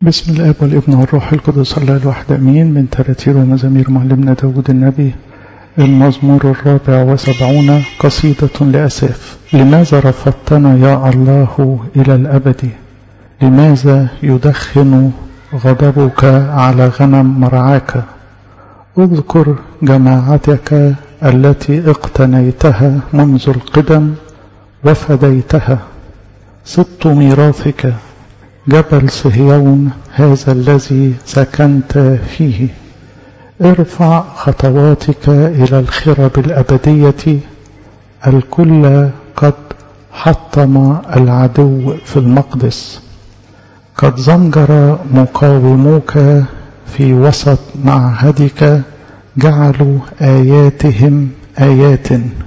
بسم الاب والابن والروح القدس الله الواحد امين من تراتير ومزامير معلمنا داود النبي المزمور الرابع وسبعون قصيدة لأساف لماذا رفضتنا يا الله إلى الأبد لماذا يدخن غضبك على غنم مرعاك اذكر جماعتك التي اقتنيتها منذ القدم وفديتها سبط ميراثك جبل صهيون هذا الذي سكنت فيه ارفع خطواتك إلى الخرب الأبدية الكل قد حطم العدو في المقدس قد زنجر مقاوموك في وسط معهدك جعلوا آياتهم آيات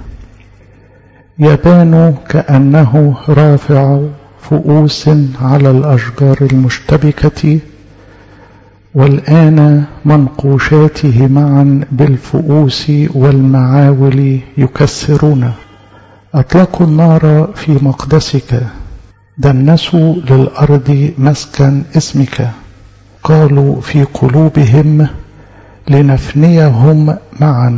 يبان كأنه رافع فؤوس على الأشجار المشتبكة والآن منقوشاته معا بالفؤوس والمعاول يكسرون أطلقوا النار في مقدسك دنسوا للأرض مسكن اسمك قالوا في قلوبهم لنفنيهم معا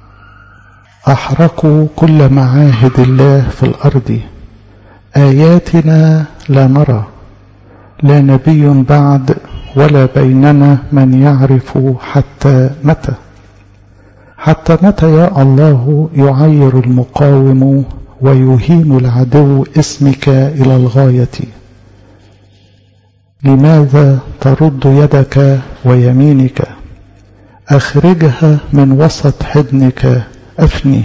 أحرقوا كل معاهد الله في الأرض آياتنا لا نرى لا نبي بعد ولا بيننا من يعرف حتى متى حتى متى يا الله يعير المقاوم ويهين العدو اسمك إلى الغاية لماذا ترد يدك ويمينك أخرجها من وسط حضنك أفني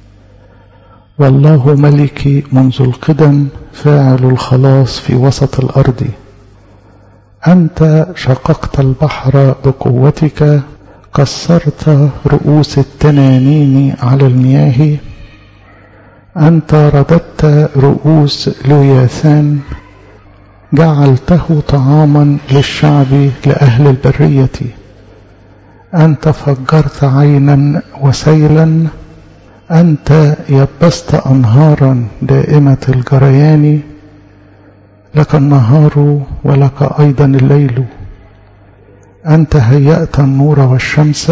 والله ملكي منذ القدم فاعل الخلاص في وسط الأرض أنت شققت البحر بقوتك كسرت رؤوس التنانين على المياه أنت رددت رؤوس لوياثان جعلته طعاما للشعب لأهل البرية أنت فجرت عينا وسيلا أنت يبست أنهارا دائمة الجريان لك النهار ولك أيضا الليل أنت هيأت النور والشمس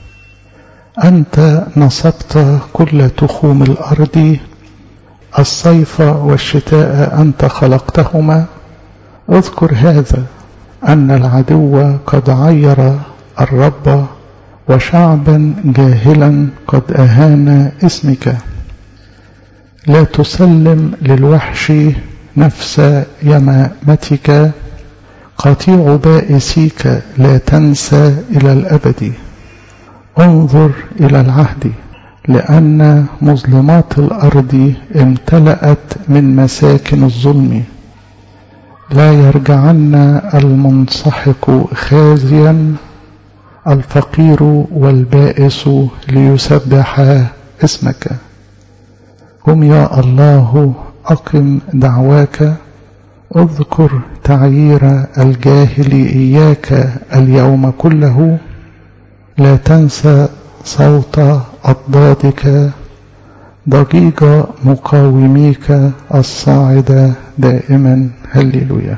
أنت نصبت كل تخوم الأرض الصيف والشتاء أنت خلقتهما اذكر هذا أن العدو قد عير الرب وشعبا جاهلا قد أهان اسمك لا تسلم للوحش نفس يمامتك قطيع بائسيك لا تنسى إلى الأبد انظر إلى العهد لأن مظلمات الأرض امتلأت من مساكن الظلم لا يرجعن المنسحق خازيا الفقير والبائس ليسبح اسمك قم يا الله أقم دعواك اذكر تعيير الجاهل إياك اليوم كله لا تنسى صوت أضدادك ضجيج مقاوميك الصاعدة دائما هللويا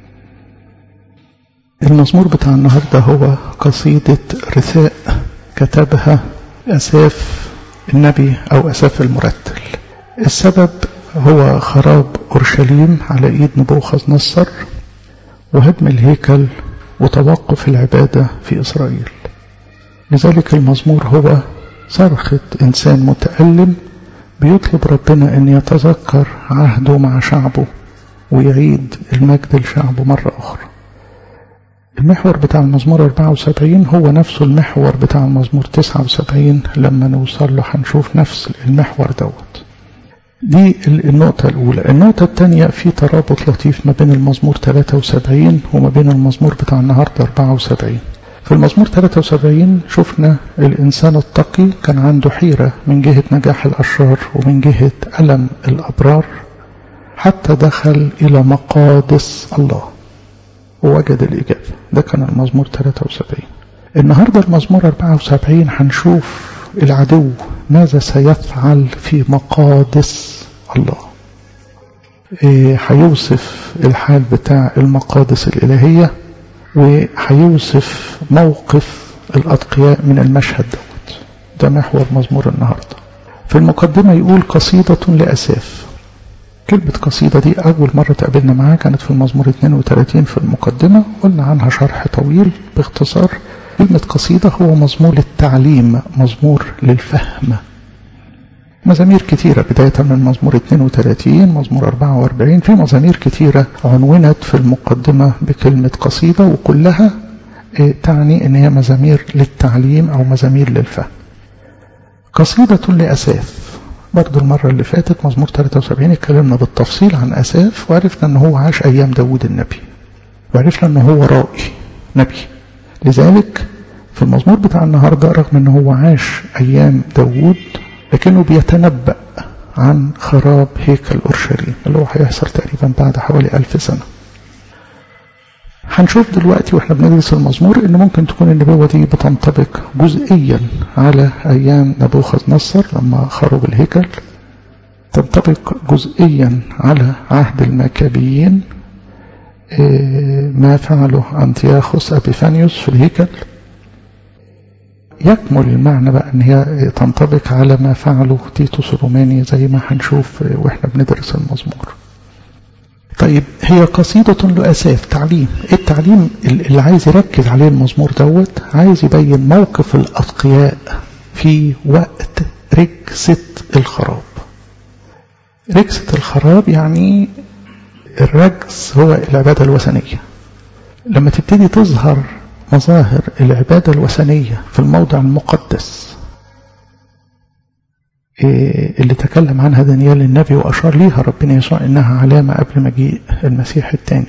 المزمور بتاع النهاردة هو قصيدة رثاء كتبها أساف النبي أو أساف المرتل السبب هو خراب أورشليم على إيد نبوخذ نصر وهدم الهيكل وتوقف العبادة في إسرائيل لذلك المزمور هو صرخة إنسان متألم بيطلب ربنا أن يتذكر عهده مع شعبه ويعيد المجد لشعبه مرة أخرى المحور بتاع المزمور 74 هو نفسه المحور بتاع المزمور 79 لما نوصل له هنشوف نفس المحور دوت دي النقطة الأولى النقطة الثانية في ترابط لطيف ما بين المزمور 73 وما بين المزمور بتاع النهاردة 74 في المزمور 73 شفنا الإنسان التقي كان عنده حيرة من جهة نجاح الأشرار ومن جهة ألم الأبرار حتى دخل إلى مقادس الله ووجد الإجابة ده كان المزمور 73 النهاردة المزمور 74 هنشوف العدو ماذا سيفعل في مقادس الله هيوصف الحال بتاع المقادس الإلهية وهيوصف موقف الأتقياء من المشهد دوت ده محور مزمور النهاردة في المقدمة يقول قصيدة لأساف كلمة قصيدة دي أول مرة تقابلنا معاها كانت في المزمور 32 في المقدمة قلنا عنها شرح طويل باختصار كلمة قصيدة هو مزمور للتعليم مزمور للفهم مزامير كثيرة بداية من مزمور 32 مزمور 44 في مزامير كثيرة عنونت في المقدمة بكلمة قصيدة وكلها تعني ان هي مزامير للتعليم او مزامير للفهم قصيدة لأساف برضو المرة اللي فاتت مزمور 73 اتكلمنا بالتفصيل عن أساف وعرفنا ان هو عاش ايام داود النبي وعرفنا ان هو رائي نبي لذلك في المزمور بتاع النهاردة رغم ان هو عاش ايام داود لكنه بيتنبأ عن خراب هيكل أورشليم اللي هو هيحصل تقريبا بعد حوالي ألف سنة هنشوف دلوقتي واحنا بندرس المزمور ان ممكن تكون النبوة دي بتنطبق جزئيا على ايام نبوخذ نصر لما خرب الهيكل تنطبق جزئيا على عهد الماكابيين ما فعله أنتياخوس أبيفانيوس في الهيكل يكمل المعنى بقى ان هي تنطبق على ما فعله تيتوس الروماني زي ما هنشوف واحنا بندرس المزمور طيب هي قصيدة لأساف تعليم التعليم اللي عايز يركز عليه المزمور دوت عايز يبين موقف الأتقياء في وقت ركسة الخراب ركسة الخراب يعني الرجس هو العبادة الوثنية لما تبتدي تظهر مظاهر العبادة الوثنية في الموضع المقدس اللي تكلم عنها دانيال النبي وأشار ليها ربنا يسوع إنها علامة قبل مجيء المسيح الثاني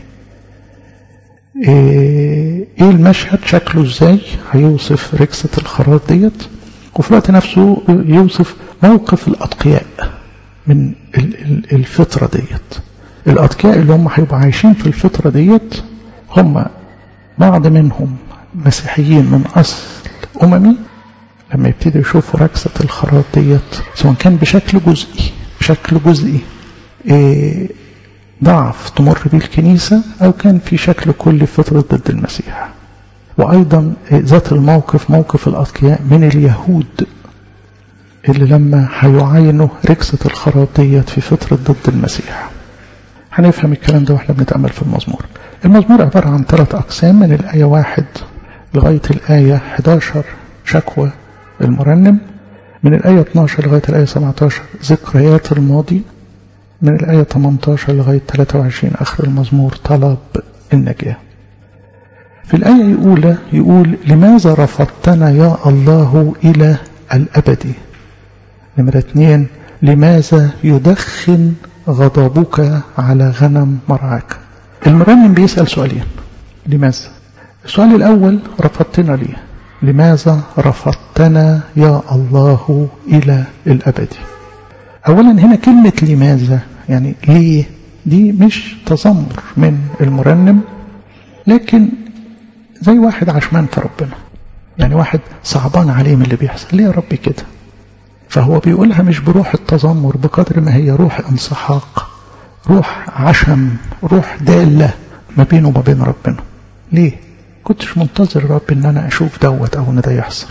إيه المشهد شكله ازاي هيوصف ركسة الخراب ديت وفي الوقت نفسه يوصف موقف الأتقياء من الفترة ديت الأتقياء اللي هم هيبقوا عايشين في الفترة ديت هم بعض منهم مسيحيين من أصل أممي لما يبتدوا يشوفوا ركسة الخراب ديت سواء كان بشكل جزئي بشكل جزئي إيه ضعف تمر به الكنيسة أو كان في شكل كلي فترة ضد المسيح وأيضا ذات الموقف موقف الأتقياء من اليهود اللي لما هيعاينوا ركسة الخراب ديت في فترة ضد المسيح هنفهم الكلام ده واحنا بنتأمل في المزمور المزمور عبارة عن ثلاث أقسام من الآية واحد لغاية الآية 11 شكوى المرنم من الآية 12 لغاية الآية 17 ذكريات الماضي من الآية 18 لغاية 23 آخر المزمور طلب النجاة في الآية الأولى يقول لماذا رفضتنا يا الله إلى الأبد نمرة اثنين لماذا يدخن غضبك على غنم مرعاك المرنم بيسأل سؤالين لماذا السؤال الأول رفضتنا ليه لماذا رفضتنا يا الله إلى الأبد أولا هنا كلمة لماذا يعني ليه دي مش تذمر من المرنم لكن زي واحد عشمان في ربنا يعني واحد صعبان عليه من اللي بيحصل ليه يا ربي كده فهو بيقولها مش بروح التذمر بقدر ما هي روح انسحاق روح عشم روح دالة ما بينه وما بين ربنا ليه كنتش منتظر رب ان انا اشوف دوت او ان ده يحصل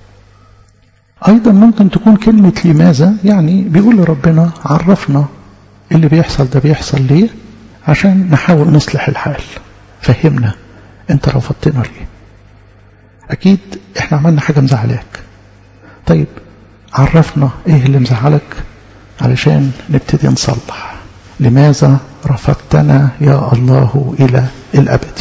ايضا ممكن تكون كلمة لماذا يعني بيقول لربنا عرفنا اللي بيحصل ده بيحصل ليه عشان نحاول نصلح الحال فهمنا انت رفضتنا ليه اكيد احنا عملنا حاجة مزعلاك طيب عرفنا ايه اللي مزعلك علشان نبتدي نصلح لماذا رفضتنا يا الله الى الابد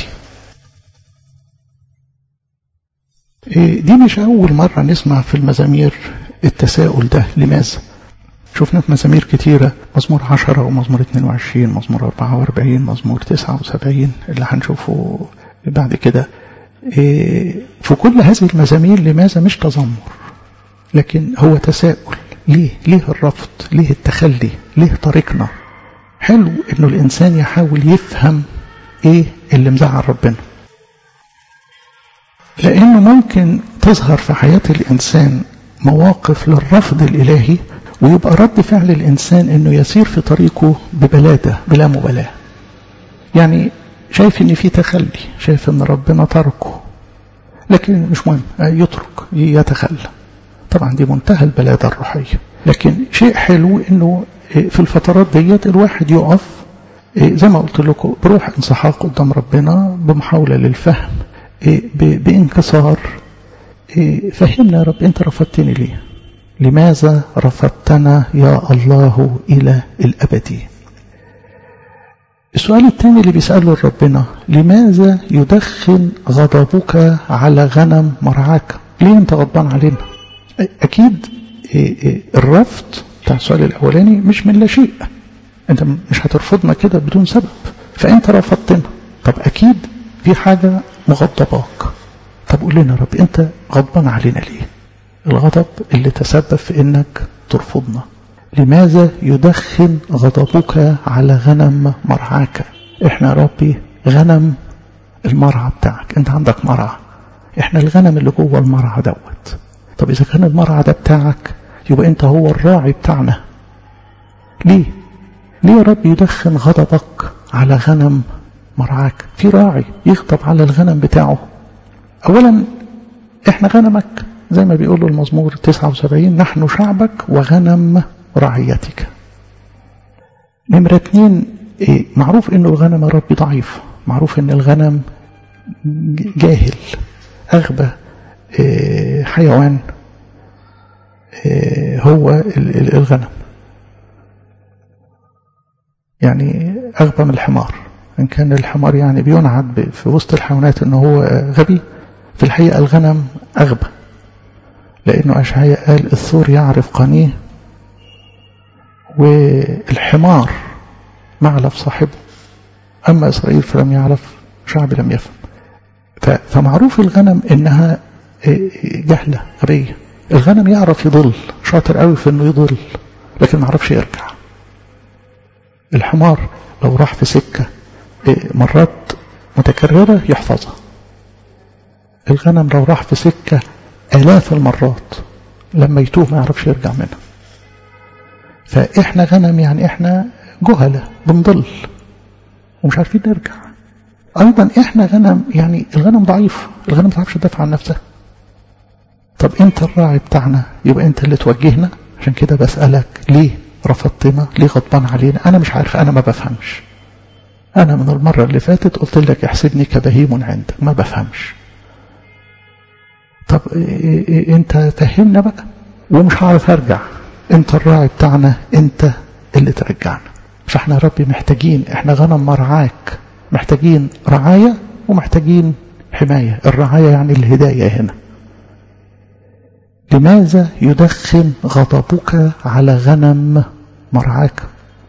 دي مش أول مرة نسمع في المزامير التساؤل ده لماذا شفنا في مزامير كتيرة مزمور 10 ومزمور 22 مزمور 44 مزمور 79 اللي هنشوفه بعد كده في كل هذه المزامير لماذا مش تذمر لكن هو تساؤل ليه ليه الرفض ليه التخلي ليه طريقنا حلو انه الانسان يحاول يفهم ايه اللي مزعل ربنا لأنه ممكن تظهر في حياة الإنسان مواقف للرفض الإلهي ويبقى رد فعل الإنسان أنه يسير في طريقه ببلادة بلا مبالاة يعني شايف ان في تخلي شايف ان ربنا تركه لكن مش مهم يترك يتخلى طبعا دي منتهى البلادة الروحية لكن شيء حلو انه في الفترات ديت الواحد يقف زي ما قلت لكم بروح انسحاق قدام ربنا بمحاولة للفهم بانكسار فهمنا يا رب انت رفضتني ليه لماذا رفضتنا يا الله الى الابد السؤال الثاني اللي بيسأله ربنا لماذا يدخن غضبك على غنم مرعاك ليه انت غضبان علينا اكيد الرفض بتاع السؤال الاولاني مش من لا شيء انت مش هترفضنا كده بدون سبب فانت رفضتنا طب اكيد في حاجة مغضباك طب قول لنا رب انت غضبان علينا ليه الغضب اللي تسبب في انك ترفضنا لماذا يدخن غضبك على غنم مرعاك احنا يا ربي غنم المرعى بتاعك انت عندك مرعى احنا الغنم اللي جوه المرعى دوت طب اذا كان المرعى ده بتاعك يبقى انت هو الراعي بتاعنا ليه ليه يا رب يدخن غضبك على غنم مرعاك في راعي يغضب على الغنم بتاعه اولا احنا غنمك زي ما بيقولوا المزمور 79 نحن شعبك وغنم رعيتك نمرة اتنين إيه معروف انه الغنم يا ربي ضعيف معروف ان الغنم جاهل اغبى إيه حيوان إيه هو الغنم يعني اغبى من الحمار ان كان الحمار يعني بينعد في وسط الحيوانات انه هو غبي في الحقيقة الغنم اغبى لانه اشعياء قال الثور يعرف قنيه والحمار معلف صاحبه أما إسرائيل فلم يعرف شعب لم يفهم فمعروف الغنم إنها جهلة غبية الغنم يعرف يضل شاطر قوي في إنه يضل لكن ما يعرفش يرجع الحمار لو راح في سكة مرات متكررة يحفظها الغنم لو راح في سكة آلاف المرات لما يتوه ما يعرفش يرجع منها فإحنا غنم يعني إحنا جهلة بنضل ومش عارفين نرجع أيضا إحنا غنم يعني الغنم ضعيف الغنم ما تعرفش تدافع عن نفسها طب أنت الراعي بتاعنا يبقى أنت اللي توجهنا عشان كده بسألك ليه رفضتنا ليه غضبان علينا أنا مش عارف أنا ما بفهمش أنا من المرة اللي فاتت قلت لك احسبني كبهيم عندك ما بفهمش طب انت فهمنا بقى ومش هعرف ارجع انت الراعي بتاعنا انت اللي ترجعنا فاحنا يا ربي محتاجين احنا غنم مرعاك محتاجين رعاية ومحتاجين حماية الرعاية يعني الهداية هنا لماذا يدخن غضبك على غنم مرعاك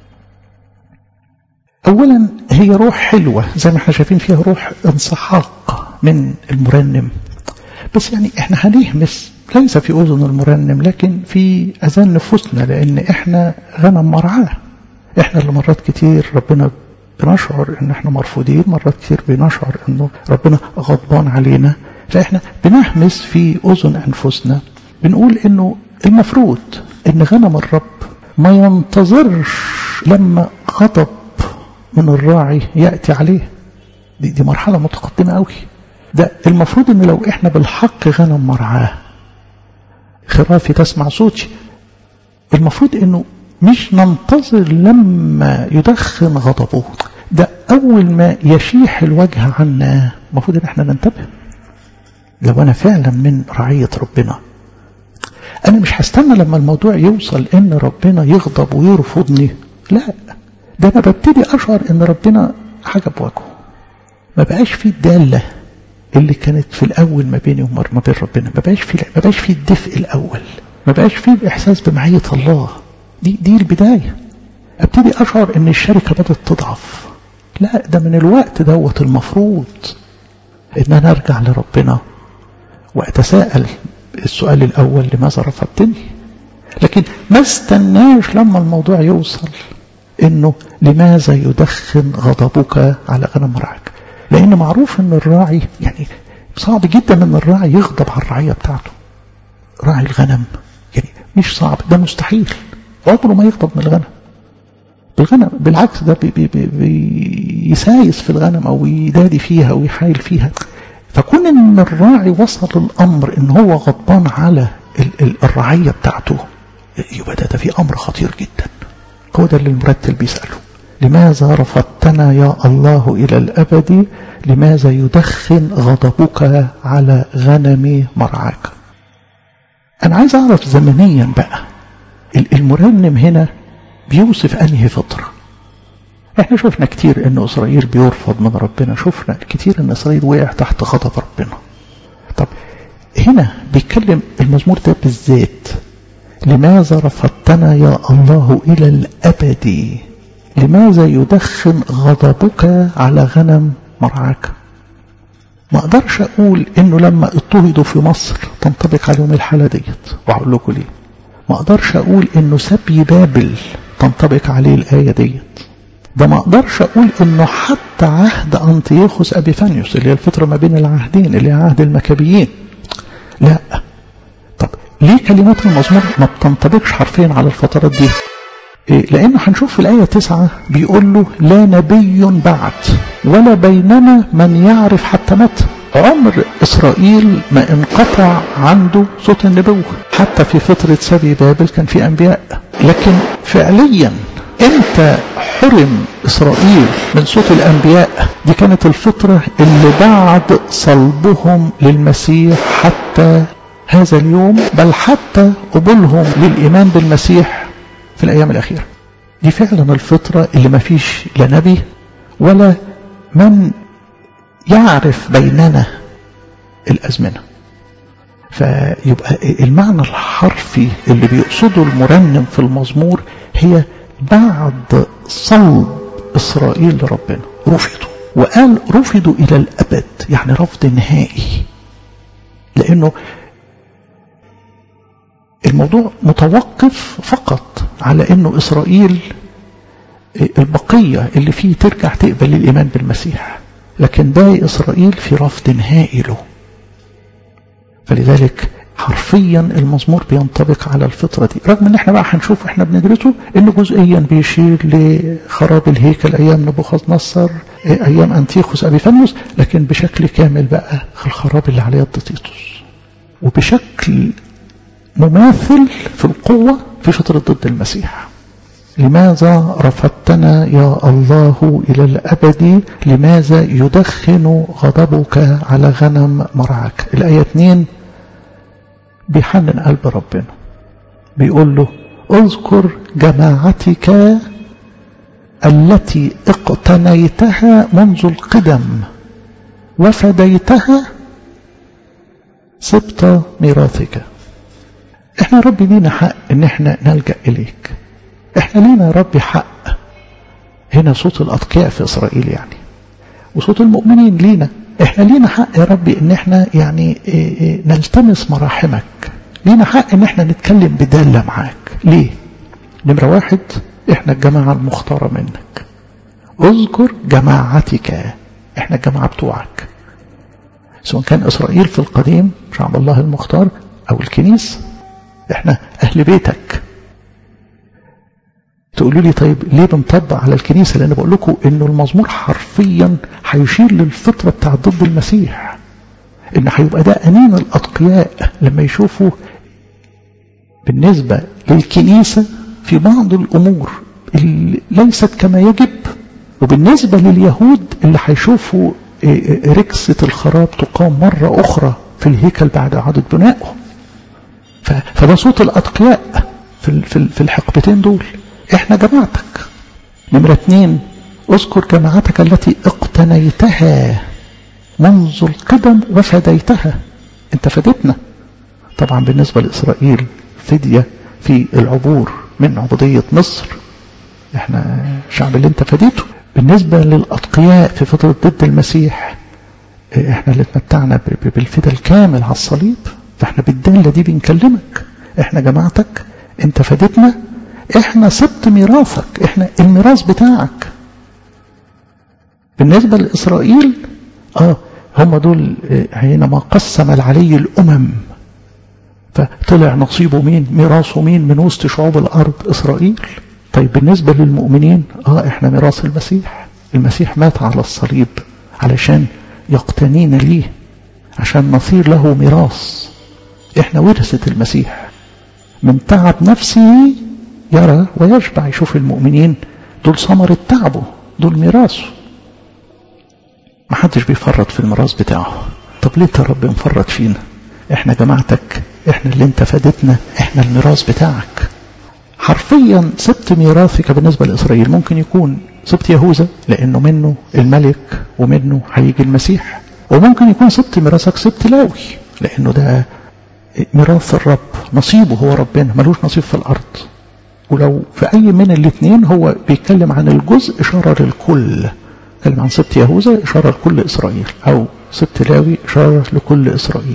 اولا هي روح حلوة زي ما احنا شايفين فيها روح انسحاق من المرنم بس يعني احنا هنهمس ليس في أذن المرنم لكن في أذان نفوسنا لأن احنا غنم مرعاه احنا اللي مرات كتير ربنا بنشعر ان احنا مرفوضين مرات كتير بنشعر انه ربنا غضبان علينا فاحنا بنهمس في أذن أنفسنا بنقول انه المفروض ان غنم الرب ما ينتظرش لما غضب من الراعي يأتي عليه دي, دي مرحلة متقدمة قوي ده المفروض ان لو احنا بالحق غنم مرعاه خرافي تسمع صوتي المفروض انه مش ننتظر لما يدخن غضبه ده اول ما يشيح الوجه عنا المفروض ان احنا ننتبه لو انا فعلا من رعية ربنا انا مش هستنى لما الموضوع يوصل ان ربنا يغضب ويرفضني لا ده انا ببتدي اشعر ان ربنا حاجة بوجهه ما بقاش فيه الدالة اللي كانت في الاول ما بيني وما بين ربنا ما بقاش في ما بقاش في الدفء الاول ما بقاش في الاحساس بمعيه الله دي دي البدايه ابتدي اشعر ان الشركه بدات تضعف لا ده من الوقت دوت المفروض ان انا ارجع لربنا واتساءل السؤال الاول لماذا رفضتني لكن ما استناش لما الموضوع يوصل انه لماذا يدخن غضبك على غنم مرعك لأن معروف أن الراعي يعني صعب جدا أن الراعي يغضب على الرعية بتاعته راعي الغنم يعني مش صعب ده مستحيل عمره ما يغضب من الغنم بالغنم بالعكس ده بي بي بي بيسايس في الغنم او يدادي فيها ويحايل فيها فكون ان الراعي وصل الامر ان هو غضبان على الرعيه بتاعته يبقى ده, ده في امر خطير جدا هو ده اللي المرتل بيساله لماذا رفضتنا يا الله الى الابد لماذا يدخن غضبك على غنم مرعاك انا عايز اعرف زمنيا بقى المرنم هنا بيوصف انهي فطره احنا شفنا كتير ان اسرائيل بيرفض من ربنا شفنا كتير ان اسرائيل وقع تحت غضب ربنا طب هنا بيتكلم المزمور ده بالذات لماذا رفضتنا يا الله الى الابد لماذا يدخن غضبك على غنم مرعاك ما اقدرش اقول انه لما اضطهدوا في مصر تنطبق عليهم الحاله ديت وهقول لكم ليه ما اقدرش اقول انه سبي بابل تنطبق عليه الايه ديت ده ما اقدرش اقول انه حتى عهد انطيوخوس ابيفانيوس اللي هي الفتره ما بين العهدين اللي هي عهد المكابيين لا طب ليه كلمات المزمور ما بتنطبقش حرفيا على الفترات دي إيه لانه هنشوف في الايه تسعة بيقول له لا نبي بعد ولا بيننا من يعرف حتى متى عمر اسرائيل ما انقطع عنده صوت النبوه حتى في فتره سبي بابل كان في انبياء لكن فعليا امتى حرم اسرائيل من صوت الانبياء دي كانت الفتره اللي بعد صلبهم للمسيح حتى هذا اليوم بل حتى قبولهم للايمان بالمسيح في الايام الاخيره دي فعلا الفتره اللي ما فيش لا نبي ولا من يعرف بيننا الازمنه فيبقى المعنى الحرفي اللي بيقصده المرنم في المزمور هي بعد صلب إسرائيل لربنا رفضوا وقال رفضوا إلى الأبد يعني رفض نهائي لأنه الموضوع متوقف فقط على أنه إسرائيل البقية اللي فيه ترجع تقبل الإيمان بالمسيح لكن باقي إسرائيل في رفض نهائي له فلذلك حرفيا المزمور بينطبق على الفطرة دي رغم ان احنا بقى هنشوف احنا بندرسه انه جزئيا بيشير لخراب الهيكل ايام نبوخذ نصر ايام انتيخوس ابيفانيوس لكن بشكل كامل بقى الخراب اللي على يد تيتوس وبشكل مماثل في القوة في فترة ضد المسيح لماذا رفضتنا يا الله إلى الأبد لماذا يدخن غضبك على غنم مرعك الآية 2 بيحنن قلب ربنا بيقول له اذكر جماعتك التي اقتنيتها منذ القدم وفديتها سبط ميراثك احنا ربي لينا حق ان احنا نلجأ اليك احنا لينا يا ربي حق هنا صوت الاتقياء في اسرائيل يعني وصوت المؤمنين لينا احنا لينا حق يا ربي ان احنا يعني إيه إيه نلتمس مراحمك لينا حق ان احنا نتكلم بدالة معاك ليه نمرة واحد احنا الجماعة المختارة منك اذكر جماعتك احنا الجماعة بتوعك سواء كان اسرائيل في القديم شعب الله المختار او الكنيسة احنا اهل بيتك تقولوا لي طيب ليه بنطبق على الكنيسة لأن بقول لكم إنه المزمور حرفيا هيشير للفطرة بتاع ضد المسيح إن هيبقى ده أنين الأتقياء لما يشوفوا بالنسبة للكنيسة في بعض الأمور اللي ليست كما يجب وبالنسبة لليهود اللي هيشوفوا ركسة الخراب تقام مرة أخرى في الهيكل بعد إعادة بنائه فده صوت الأتقياء في الحقبتين دول احنا جماعتك نمرة اتنين اذكر جماعتك التي اقتنيتها منذ القدم وفديتها انت فديتنا طبعا بالنسبة لإسرائيل فدية في العبور من عبودية مصر احنا الشعب اللي انت فديته بالنسبة للأتقياء في فترة ضد المسيح احنا اللي اتمتعنا بالفدا الكامل على الصليب فاحنا بالدالة دي بنكلمك احنا جماعتك انت فديتنا احنا سبت ميراثك احنا الميراث بتاعك بالنسبة لإسرائيل اه هم دول حينما قسم العلي الأمم فطلع نصيبه مين ميراثه مين من وسط شعوب الأرض إسرائيل طيب بالنسبة للمؤمنين اه احنا ميراث المسيح المسيح مات على الصليب علشان يقتنينا ليه عشان نصير له ميراث احنا ورثة المسيح من تعب نفسه يرى ويشبع يشوف المؤمنين دول ثمرة تعبه دول ميراثه ما حدش بيفرط في الميراث بتاعه طب ليه يا رب مفرط فينا احنا جماعتك احنا اللي انت فادتنا احنا الميراث بتاعك حرفيا سبت ميراثك بالنسبة لإسرائيل ممكن يكون سبت يهوذا لأنه منه الملك ومنه هيجي المسيح وممكن يكون سبت ميراثك سبت لاوي لأنه ده ميراث الرب نصيبه هو ربنا ملوش نصيب في الأرض ولو في أي من الاثنين هو بيتكلم عن الجزء إشارة للكل بيتكلم عن سبت يهوذا إشارة لكل إسرائيل أو سبت لاوي إشارة لكل إسرائيل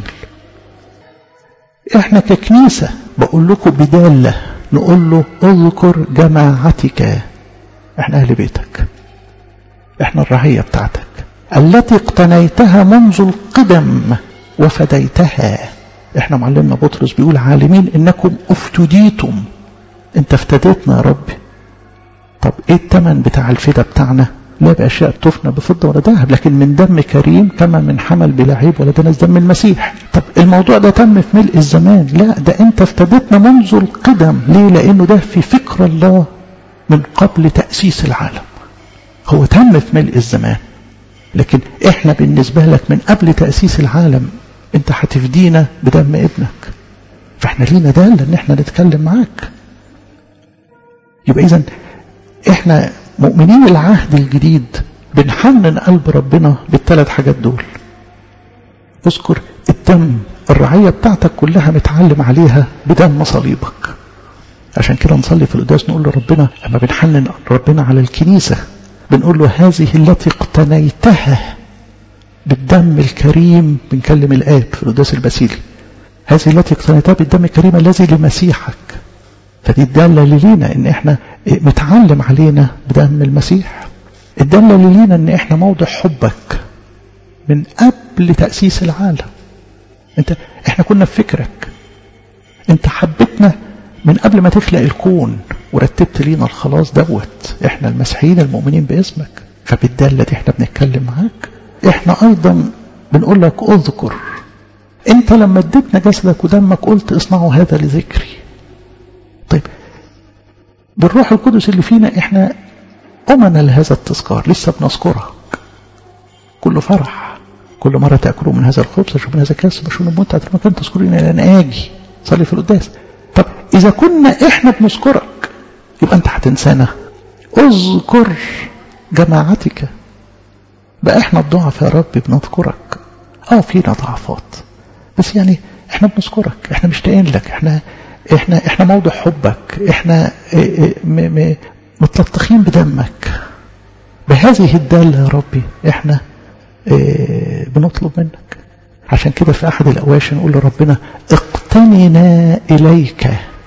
إحنا ككنيسة بقول لكم بدالة نقول له اذكر جماعتك احنا اهل بيتك احنا الرعية بتاعتك التي اقتنيتها منذ القدم وفديتها احنا معلمنا بطرس بيقول عالمين انكم افتديتم انت افتديتنا يا رب طب ايه التمن بتاع الفدا بتاعنا لا بأشياء تفنى بفضة ولا ذهب لكن من دم كريم كما من حمل بلا عيب ولا دنس دم المسيح طب الموضوع ده تم في ملء الزمان لا ده انت افتدتنا منذ القدم ليه لانه ده في فكر الله من قبل تأسيس العالم هو تم في ملء الزمان لكن احنا بالنسبة لك من قبل تأسيس العالم انت هتفدينا بدم ابنك فاحنا لينا دالة ان احنا نتكلم معاك يبقى اذا احنا مؤمنين العهد الجديد بنحنن قلب ربنا بالثلاث حاجات دول اذكر الدم الرعية بتاعتك كلها متعلم عليها بدم صليبك عشان كده نصلي في القداس نقول لربنا اما بنحنن ربنا على الكنيسة بنقول له هذه التي اقتنيتها بالدم الكريم بنكلم الآب في القداس البسيلي هذه التي اقتنيتها بالدم الكريم الذي لمسيحك فدي الدالة لينا ان احنا متعلم علينا بدم المسيح الدالة لينا ان احنا موضع حبك من قبل تأسيس العالم انت احنا كنا في فكرك انت حبتنا من قبل ما تخلق الكون ورتبت لينا الخلاص دوت احنا المسيحيين المؤمنين باسمك فبالدالة دي احنا بنتكلم معاك احنا ايضا بنقول لك اذكر انت لما اديتنا جسدك ودمك قلت اصنعوا هذا لذكري طيب بالروح القدس اللي فينا احنا أمنا لهذا التذكار لسه بنذكرك كل فرح كل مرة تأكلوا من هذا الخبز تشربوا من هذا الكاس تبشروا من متعة المكان تذكرين أن آجي صلي في القداس طب إذا كنا إحنا بنذكرك يبقى أنت هتنسانا اذكر جماعتك بقى إحنا الضعف يا رب بنذكرك اه فينا ضعفات بس يعني احنا بنذكرك احنا مشتاقين لك احنا احنا احنا موضع حبك احنا متلطخين بدمك بهذه الدالة يا ربي احنا اه بنطلب منك عشان كده في احد الاواشي نقول لربنا اقتننا اليك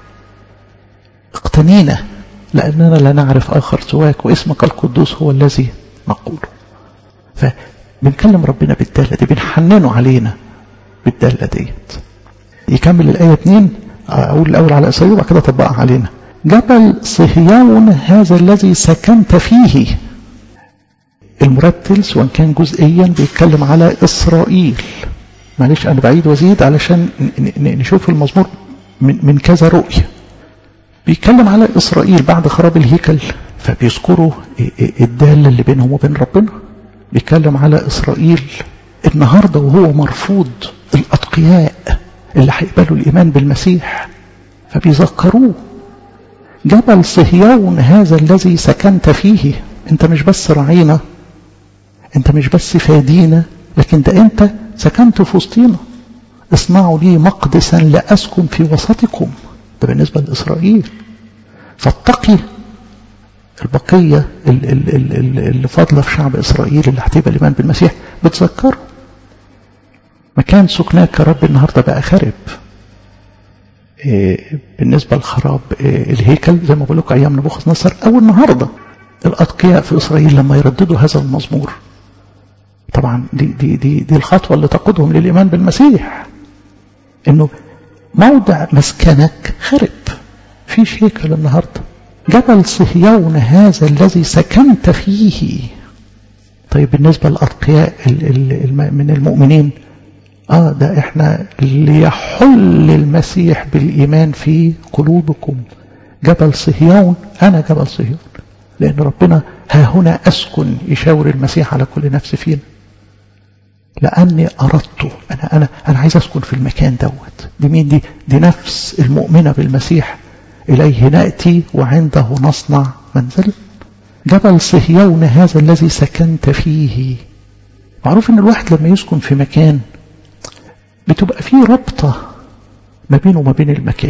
اقتنينا لاننا لا نعرف اخر سواك واسمك القدوس هو الذي نقوله فبنكلم ربنا بالدالة دي بنحننه علينا بالدالة ديت يكمل الآية 2 أقول الأول على إسرائيل وبعد كده طبقها علينا جبل صهيون هذا الذي سكنت فيه المرتل سواء كان جزئيا بيتكلم على إسرائيل معلش أنا بعيد وزيد علشان نشوف المزمور من, من كذا رؤية بيتكلم على إسرائيل بعد خراب الهيكل فبيذكروا الدالة اللي بينهم وبين ربنا بيتكلم على إسرائيل النهاردة وهو مرفوض الأتقياء اللي هيقبلوا الإيمان بالمسيح فبيذكروه جبل صهيون هذا الذي سكنت فيه انت مش بس رعينا انت مش بس فادينا لكن ده انت سكنت في وسطينا اصنعوا لي مقدسا لأسكن في وسطكم ده بالنسبة لإسرائيل فاتقي البقية اللي فاضلة في شعب إسرائيل اللي هتبقى الإيمان بالمسيح بتذكروا مكان سكناك يا رب النهاردة بقى خرب إيه بالنسبة لخراب إيه الهيكل زي ما بقول لكم أيام نبوخذ نصر أو النهاردة الأتقياء في إسرائيل لما يرددوا هذا المزمور طبعا دي, دي, دي, دي الخطوة اللي تقودهم للإيمان بالمسيح إنه موضع مسكنك خرب فيش هيكل النهاردة جبل صهيون هذا الذي سكنت فيه طيب بالنسبة للأتقياء من المؤمنين آه ده إحنا ليحل المسيح بالإيمان في قلوبكم جبل صهيون أنا جبل صهيون لأن ربنا ها هنا أسكن يشاور المسيح على كل نفس فينا لأني أردت أنا أنا أنا عايز أسكن في المكان دوت دي مين دي؟ دي نفس المؤمنة بالمسيح إليه نأتي وعنده نصنع منزل جبل صهيون هذا الذي سكنت فيه معروف ان الواحد لما يسكن في مكان بتبقى فيه ربطة ما بينه وما بين المكان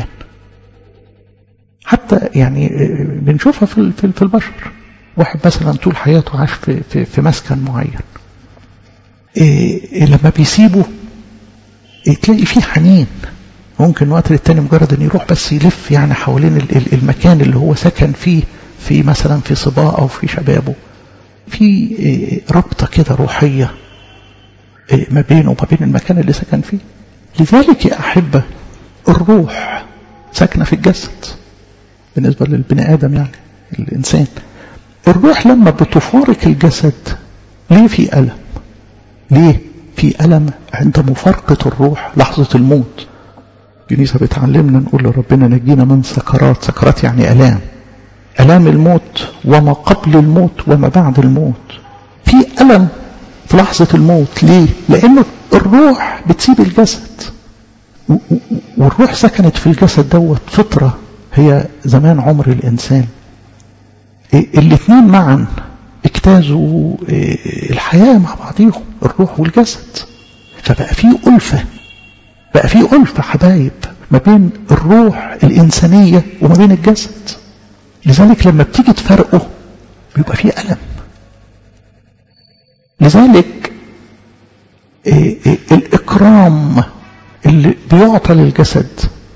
حتى يعني بنشوفها في في البشر واحد مثلا طول حياته عاش في في, في مسكن معين إيه لما بيسيبه إيه تلاقي فيه حنين ممكن وقت للتاني مجرد ان يروح بس يلف يعني حوالين المكان اللي هو سكن فيه في مثلا في صباه او في شبابه في ربطة كده روحية ما بينه وما بين المكان اللي سكن فيه لذلك يا أحبة الروح ساكنة في الجسد بالنسبة للبني آدم يعني الإنسان الروح لما بتفارق الجسد ليه في ألم ليه في ألم عند مفارقة الروح لحظة الموت الكنيسة بتعلمنا نقول لربنا نجينا من سكرات سكرات يعني ألام ألام الموت وما قبل الموت وما بعد الموت في ألم في لحظة الموت ليه؟ لأنه الروح بتسيب الجسد والروح سكنت في الجسد دوت فطرة هي زمان عمر الإنسان الاثنين معا اجتازوا الحياة مع بعضهم الروح والجسد فبقى في ألفة بقى في ألفة حبايب ما بين الروح الإنسانية وما بين الجسد لذلك لما بتيجي تفرقه بيبقى فيه ألم لذلك إيه إيه الإكرام اللي بيعطى للجسد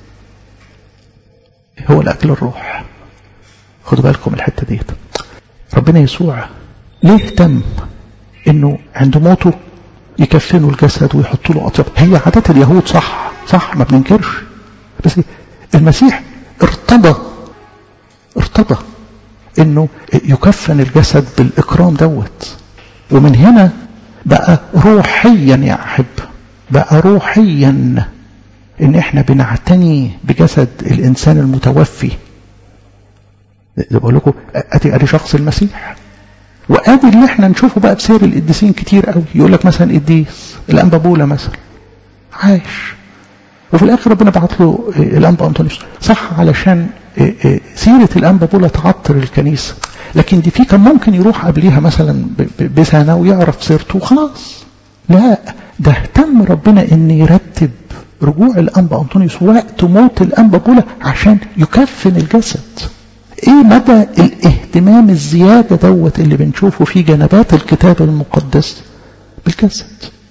هو الأكل الروح خدوا بالكم الحتة ديت ربنا يسوع ليه اهتم انه عند موته يكفنوا الجسد ويحطوا له اطياب هي عادات اليهود صح صح ما بننكرش بس المسيح ارتضى ارتضى انه يكفن الجسد بالاكرام دوت ومن هنا بقى روحيا يا احب بقى روحيا ان احنا بنعتني بجسد الانسان المتوفي بقول لكم ادي ادي شخص المسيح وادي اللي احنا نشوفه بقى بسير القديسين كتير قوي يقول لك مثلا قديس الانبابولا مثلا عايش وفي الاخر ربنا بعت له الانبا انطونيوس صح علشان سيره الانبا بولا تعطر الكنيسه لكن دي في كان ممكن يروح قبليها مثلا بسنه ويعرف سيرته وخلاص لا ده اهتم ربنا ان يرتب رجوع الانبا انطونيوس وقت موت الانبا بولا عشان يكفن الجسد ايه مدى الاهتمام الزياده دوت اللي بنشوفه في جنبات الكتاب المقدس بالجسد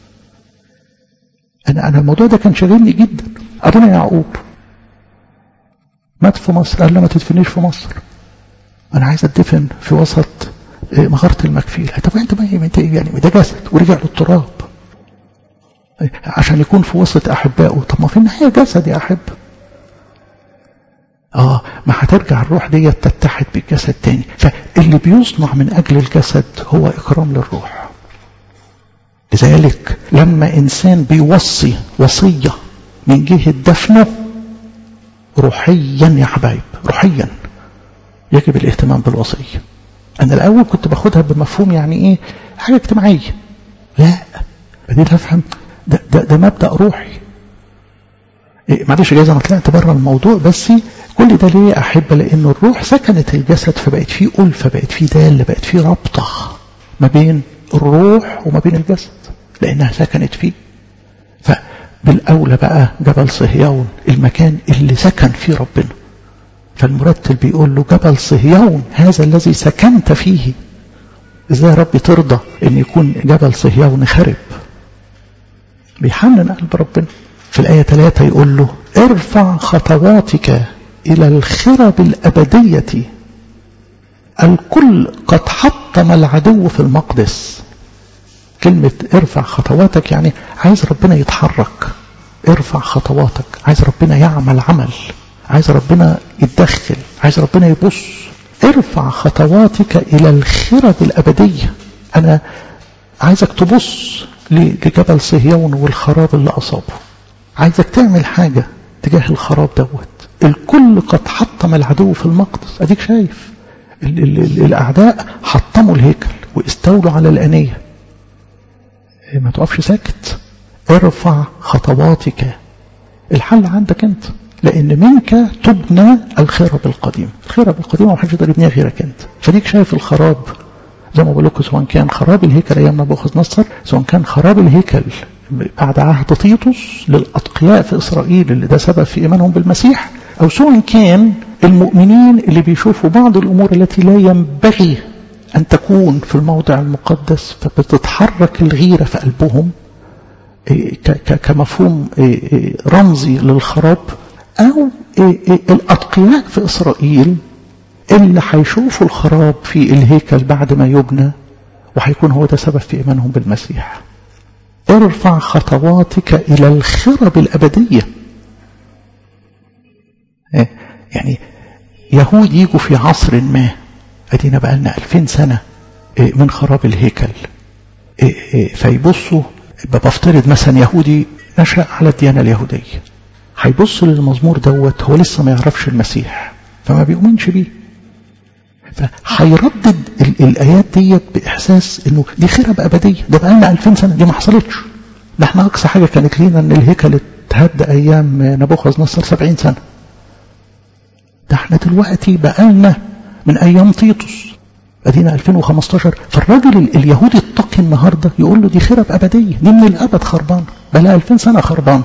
انا انا الموضوع ده كان شاغلني جدا ابونا يعقوب مات في مصر قال لا ما تدفنيش في مصر انا عايز اتدفن في وسط مغاره المكفيل طب انت ما يعني ده جسد ورجع للتراب عشان يكون في وسط احبائه طب ما في النهايه جسد يا احب اه ما هترجع الروح دي تتحد بالجسد تاني فاللي بيصنع من اجل الجسد هو اكرام للروح لذلك لما انسان بيوصي وصيه من جهه دفنه روحيا يا حبايب روحيا يجب الاهتمام بالوصيه انا الاول كنت باخدها بمفهوم يعني ايه حاجه اجتماعيه لا بديت افهم ده, ده, ده مبدا روحي إيه معلش جايز انا طلعت بره الموضوع بس كل ده ليه احب لان الروح سكنت الجسد فبقت فيه ألفة بقت فيه دالة بقت فيه رابطة ما بين الروح وما بين الجسد لانها سكنت فيه فبالاولى بقى جبل صهيون المكان اللي سكن فيه ربنا فالمرتل بيقول له جبل صهيون هذا الذي سكنت فيه ازاي يا رب ترضى ان يكون جبل صهيون خرب بيحنن قلب ربنا في الآية 3 يقول له ارفع خطواتك إلى الخرب الأبدية الكل قد حطم العدو في المقدس كلمة ارفع خطواتك يعني عايز ربنا يتحرك ارفع خطواتك عايز ربنا يعمل عمل عايز ربنا يتدخل عايز ربنا يبص ارفع خطواتك إلى الخرب الأبدية أنا عايزك تبص لجبل صهيون والخراب اللي أصابه عايزك تعمل حاجة تجاه الخراب دوت الكل قد حطم العدو في المقدس أديك شايف ال ال ال الأعداء حطموا الهيكل واستولوا على الأنية ما تقفش ساكت ارفع خطواتك الحل عندك انت لان منك تبنى الخرب القديم الخرب القديمه ما حدش يقدر يبنيها غيرك انت فديك شايف الخراب زي ما بقول لكم سواء كان خراب الهيكل ايام نبوخذ نصر سواء كان خراب الهيكل بعد عهد تيتوس للاتقياء في اسرائيل اللي ده سبب في ايمانهم بالمسيح او سواء كان المؤمنين اللي بيشوفوا بعض الامور التي لا ينبغي ان تكون في الموضع المقدس فبتتحرك الغيره في قلبهم كمفهوم رمزي للخراب أو الأتقياء في إسرائيل اللي هيشوفوا الخراب في الهيكل بعد ما يبنى وهيكون هو ده سبب في إيمانهم بالمسيح ارفع خطواتك إلى الخرب الأبدية يعني يهود يجوا في عصر ما أدينا بقى لنا ألفين سنة من خراب الهيكل فيبصوا بفترض مثلا يهودي نشأ على الديانة اليهودية هيبص للمزمور دوت هو لسه ما يعرفش المسيح فما بيؤمنش بيه فهيردد الآيات ديت بإحساس إنه دي خرب أبدية ده بقى لنا 2000 سنة دي ما حصلتش ده احنا أقصى حاجة كانت لينا إن الهيكل اتهد أيام نبوخذ نصر 70 سنة ده احنا دلوقتي بقى لنا من أيام تيتوس ادينا 2015 فالراجل اليهودي التقي النهارده يقول له دي خرب ابديه دي من الابد خربانه بقى 2000 سنه خربانه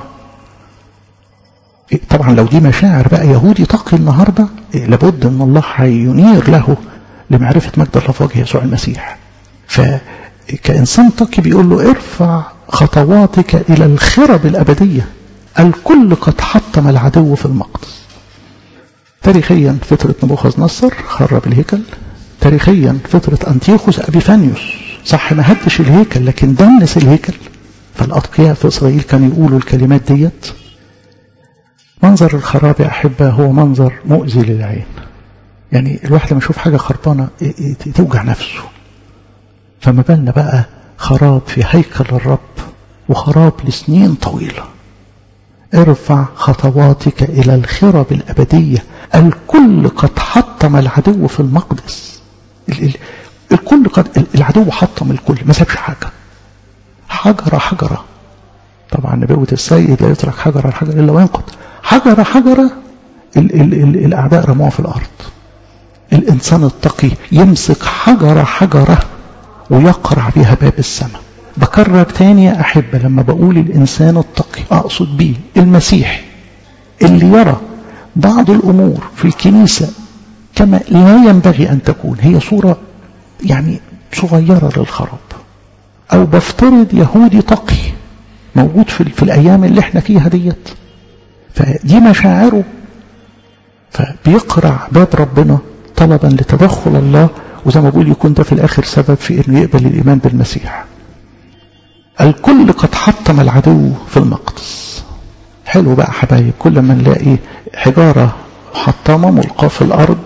طبعا لو دي مشاعر بقى يهودي تقي النهارده لابد ان الله هينير له لمعرفه مجد الله في وجه يسوع المسيح فكانسان تقي بيقول له ارفع خطواتك الى الخرب الابديه الكل قد حطم العدو في المقدس تاريخيا فتره نبوخذ نصر خرب الهيكل تاريخيا فترة أنتيوخوس أبيفانيوس صح ما هدش الهيكل لكن دنس الهيكل فالأتقياء في إسرائيل كانوا يقولوا الكلمات ديت منظر الخراب يا أحبة هو منظر مؤذي للعين يعني الواحد لما يشوف حاجة خربانة توجع نفسه فما بالنا بقى خراب في هيكل الرب وخراب لسنين طويلة ارفع خطواتك إلى الخرب الأبدية الكل قد حطم العدو في المقدس الكل قد العدو حطم الكل ما سابش حاجة حجرة حجرة طبعا نبوة السيد لا يترك حجرة الحجر إلا وينقض حجرة حجرة ال ال ال الأعداء رموها في الأرض الإنسان التقي يمسك حجرة حجرة ويقرع بها باب السماء بكرر تاني يا أحبة لما بقول الإنسان التقي أقصد بيه المسيح اللي يرى بعض الأمور في الكنيسة كما لا ينبغي أن تكون هي صورة يعني صغيرة للخراب أو بفترض يهودي تقي موجود في, في الأيام اللي احنا فيها ديت فدي مشاعره فبيقرع باب ربنا طلبا لتدخل الله وزي ما بقول يكون ده في الآخر سبب في أنه يقبل الإيمان بالمسيح الكل قد حطم العدو في المقدس حلو بقى حبايب كل ما نلاقي حجارة محطمة ملقاة في الأرض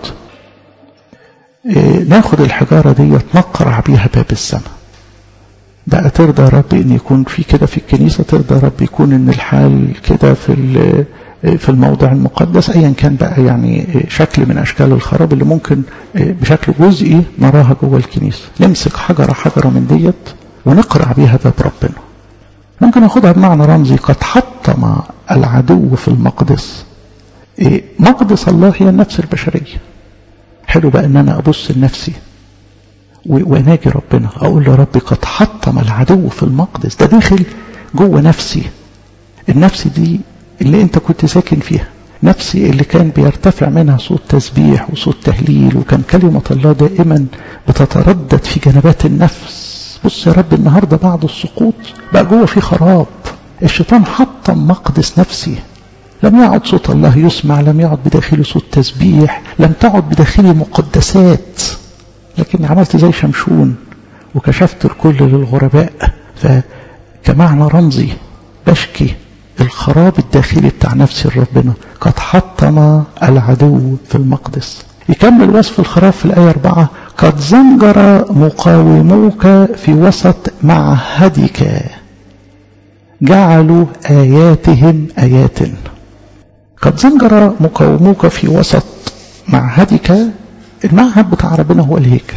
إيه ناخد الحجارة دي نقرع بيها باب السماء بقى ترضى يا رب ان يكون في كده في الكنيسة ترضى يا رب يكون ان الحال كده في في الموضع المقدس ايا كان بقى يعني شكل من اشكال الخراب اللي ممكن بشكل جزئي نراها جوه الكنيسة نمسك حجرة حجرة من ديت ونقرع بيها باب ربنا ممكن اخدها بمعنى رمزي قد حطم العدو في المقدس مقدس الله هي النفس البشرية حلو بقى ان انا ابص لنفسي واناجي ربنا اقول له ربي قد حطم العدو في المقدس ده داخل جوه نفسي النفس دي اللي انت كنت ساكن فيها نفسي اللي كان بيرتفع منها صوت تسبيح وصوت تهليل وكان كلمة الله دائما بتتردد في جنبات النفس بص يا رب النهاردة بعد السقوط بقى جوه في خراب الشيطان حطم مقدس نفسي لم يعد صوت الله يسمع لم يعد بداخلي صوت تسبيح لم تعد بداخلي مقدسات لكن عملت زي شمشون وكشفت الكل للغرباء فكمعنى رمزي بشكي الخراب الداخلي بتاع نفسي لربنا قد حطم العدو في المقدس يكمل وصف الخراب في الآية أربعة قد زنجر مقاوموك في وسط معهدك جعلوا آياتهم آيات قد زنجر مقاوموك في وسط معهدك المعهد بتاع ربنا هو الهيكل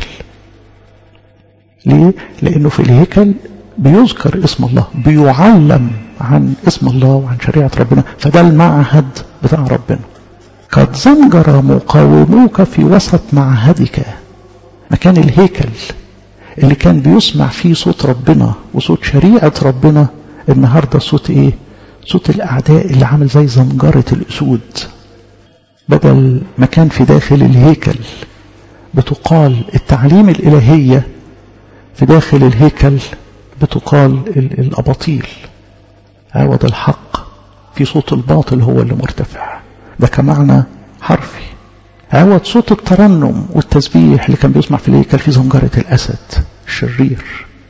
ليه؟ لأنه في الهيكل بيذكر اسم الله بيعلم عن اسم الله وعن شريعة ربنا فده المعهد بتاع ربنا قد زنجر مقاوموك في وسط معهدك مكان الهيكل اللي كان بيسمع فيه صوت ربنا وصوت شريعة ربنا النهاردة صوت ايه صوت الأعداء اللي عامل زي زنجرة الأسود بدل ما كان في داخل الهيكل بتقال التعليم الإلهية في داخل الهيكل بتقال الأباطيل عوض الحق في صوت الباطل هو اللي مرتفع ده كمعنى حرفي عوض صوت الترنم والتسبيح اللي كان بيسمع في الهيكل في زنجرة الأسد الشرير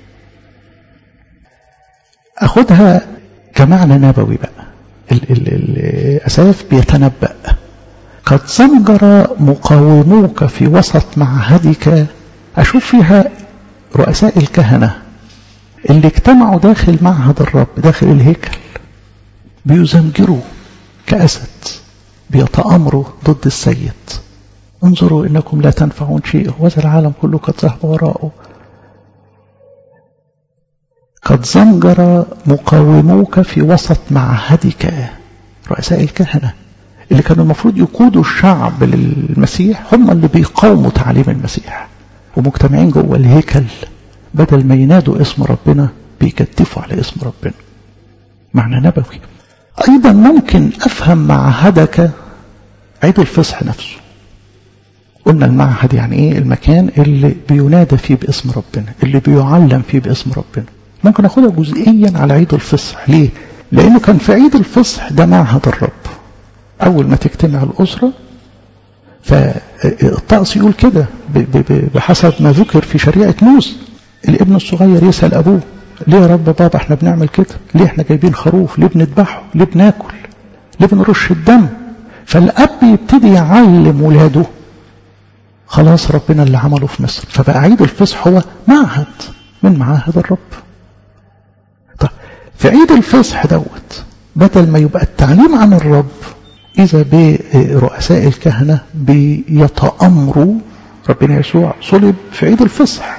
أخدها كمعنى نبوي بقى الأساف بيتنبأ قد زنجر مقاوموك في وسط معهدك أشوف فيها رؤساء الكهنة اللي اجتمعوا داخل معهد الرب داخل الهيكل بيزمجروا كأسد بيتأمروا ضد السيد انظروا إنكم لا تنفعون شيء وهذا العالم كله قد ذهب وراءه قد زنجر مقاوموك في وسط معهدك رؤساء الكهنة اللي كانوا المفروض يقودوا الشعب للمسيح هم اللي بيقاوموا تعليم المسيح ومجتمعين جوه الهيكل بدل ما ينادوا اسم ربنا بيكتفوا على اسم ربنا معنى نبوي أيضا ممكن أفهم معهدك عيد الفصح نفسه قلنا المعهد يعني ايه المكان اللي بينادى فيه باسم ربنا اللي بيعلم فيه باسم ربنا ممكن اخدها جزئيا على عيد الفصح ليه لانه كان في عيد الفصح ده معهد الرب اول ما تجتمع الاسره فالطقس يقول كده بحسب ما ذكر في شريعه موسى الابن الصغير يسال ابوه ليه يا رب بابا احنا بنعمل كده ليه احنا جايبين خروف ليه بنذبحه ليه بناكل ليه بنرش الدم فالاب يبتدي يعلم ولاده خلاص ربنا اللي عمله في مصر فبقى عيد الفصح هو معهد من معاهد الرب طيب في عيد الفصح دوت بدل ما يبقى التعليم عن الرب إذا برؤساء الكهنة بيتأمروا ربنا يسوع صلب في عيد الفصح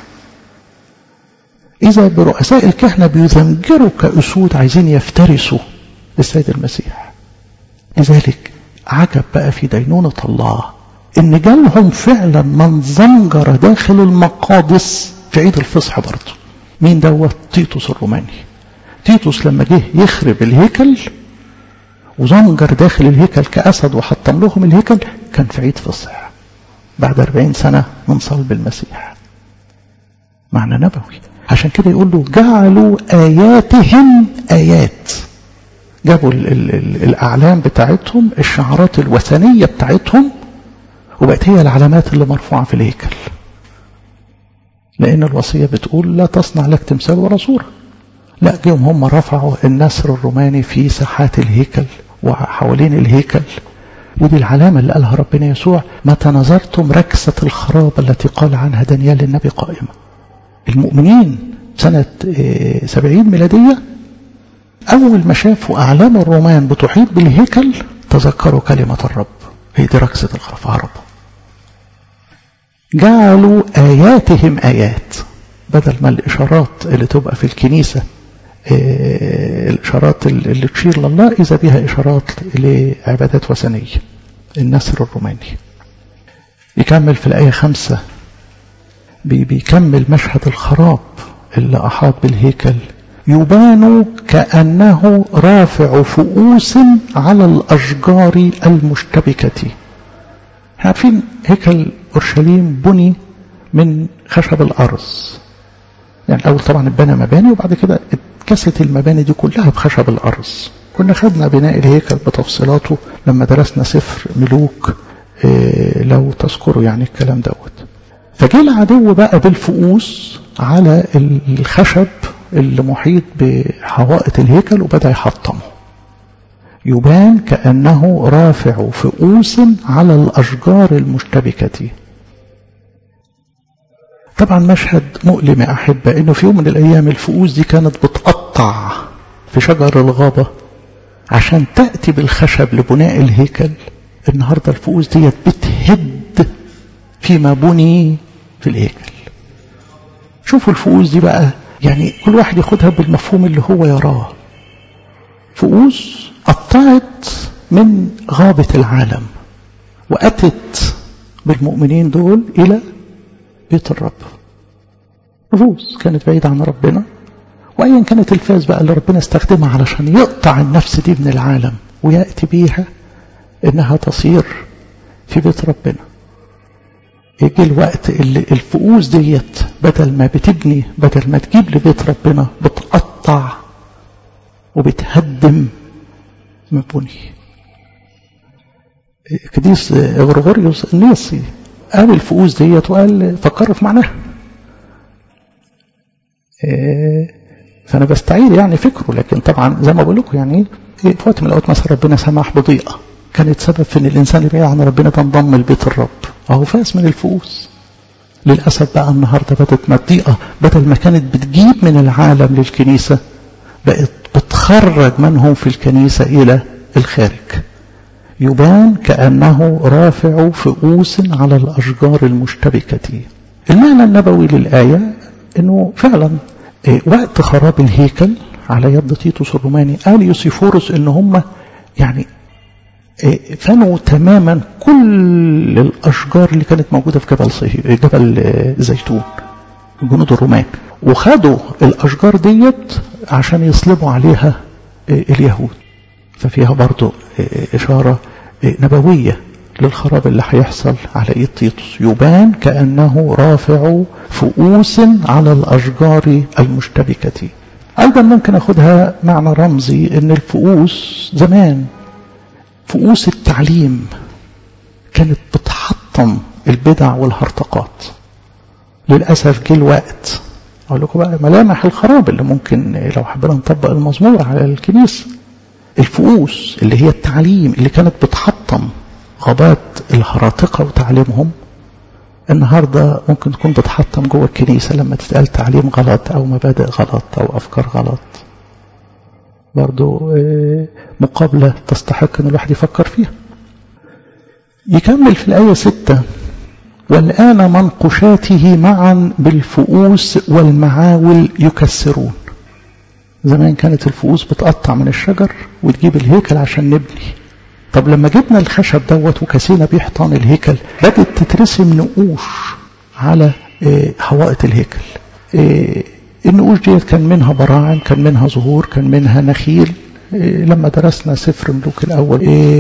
إذا برؤساء الكهنة بيذنجروا كأسود عايزين يفترسوا السيد المسيح لذلك عجب بقى في دينونة الله إن جالهم فعلا من زنجر داخل المقادس في عيد الفصح برضه مين دوت تيتوس الروماني تيتوس لما جه يخرب الهيكل وزنجر داخل الهيكل كأسد وحطم لهم الهيكل كان في عيد فصح بعد أربعين سنة من صلب المسيح معنى نبوي عشان كده يقول له جعلوا آياتهم آيات جابوا ال ال ال الأعلام بتاعتهم الشعارات الوثنية بتاعتهم وبقت هي العلامات اللي مرفوعة في الهيكل لأن الوصية بتقول لا تصنع لك تمثال ولا صورة لا جيهم هم رفعوا النسر الروماني في ساحات الهيكل وحوالين الهيكل ودي العلامة اللي قالها ربنا يسوع متى نظرتم ركسة الخراب التي قال عنها دانيال النبي قائمة المؤمنين سنة سبعين ميلادية أول ما شافوا أعلام الرومان بتحيط بالهيكل تذكروا كلمة الرب هي دي ركسة الخراب هربوا جعلوا آياتهم آيات بدل ما الإشارات اللي تبقى في الكنيسة الإشارات اللي تشير لله إذا بها إشارات لعبادات وثنية النسر الروماني يكمل في الآية خمسة بيكمل مشهد الخراب اللي أحاط بالهيكل يبان كأنه رافع فؤوس على الأشجار المشتبكة عارفين هيكل أورشليم بني من خشب الأرز يعني الأول طبعا اتبنى مباني وبعد كده اتكست المباني دي كلها بخشب الأرز كنا خدنا بناء الهيكل بتفصيلاته لما درسنا سفر ملوك إيه لو تذكروا يعني الكلام دوت فجاء العدو بقى بالفؤوس على الخشب اللي محيط بحوائط الهيكل وبدأ يحطمه يبان كأنه رافع فؤوس على الأشجار المشتبكة طبعا مشهد مؤلم يا أحبة إنه في يوم من الأيام الفؤوس دي كانت بتقطع في شجر الغابة عشان تأتي بالخشب لبناء الهيكل النهاردة الفؤوس ديت بتهد فيما بني في الهيكل شوفوا الفؤوس دي بقى يعني كل واحد ياخدها بالمفهوم اللي هو يراه فؤوس قطعت من غابة العالم وأتت بالمؤمنين دول إلى بيت الرب نفوس كانت بعيدة عن ربنا وأيا كانت الفاز بقى اللي ربنا استخدمها علشان يقطع النفس دي من العالم ويأتي بيها إنها تصير في بيت ربنا يجي الوقت اللي الفؤوس ديت بدل ما بتبني بدل ما تجيب لبيت ربنا بتقطع وبتهدم من بني قديس غرغوريوس النيسي قال الفؤوس ديت وقال فكروا في معناها فانا بستعير يعني فكره لكن طبعا زي ما بقول لكم يعني في وقت من الاوقات مثلا ربنا سمح بضيقه كانت سبب في ان الانسان اللي بعيد عن ربنا ده انضم لبيت الرب اهو فاز من الفؤوس للاسف بقى النهارده بدت ما الضيقه بدل ما كانت بتجيب من العالم للكنيسه بقت بتخرج من هم في الكنيسه الى الخارج يبان كانه رافع فؤوس على الاشجار المشتبكه المعنى النبوي للايه انه فعلا وقت خراب الهيكل على يد تيتوس الروماني قال يوسيفورس ان هم يعني فنوا تماما كل الاشجار اللي كانت موجوده في جبل صهيون جبل زيتون جنود الرومان وخدوا الاشجار ديت عشان يصلبوا عليها اليهود ففيها برضو اشاره نبويه للخراب اللي هيحصل على ايد تيتوس يبان كانه رافع فؤوس على الاشجار المشتبكه ايضا ممكن اخدها معنى رمزي ان الفؤوس زمان فؤوس التعليم كانت بتحطم البدع والهرطقات للأسف جه الوقت أقول لكم بقى ملامح الخراب اللي ممكن لو حبينا نطبق المزمور على الكنيسة الفؤوس اللي هي التعليم اللي كانت بتحطم غابات الهراطقة وتعليمهم النهاردة ممكن تكون بتحطم جوه الكنيسة لما تتقال تعليم غلط أو مبادئ غلط أو أفكار غلط برضو مقابلة تستحق أن الواحد يفكر فيها يكمل في الآية ستة والآن منقشاته معا بالفؤوس والمعاول يكسرون زمان كانت الفؤوس بتقطع من الشجر وتجيب الهيكل عشان نبني طب لما جبنا الخشب دوت وكسينا بيه حيطان الهيكل بدأت تترسم نقوش على حوائط الهيكل النقوش ديت كان منها براعم كان منها زهور كان منها نخيل لما درسنا سفر ملوك الأول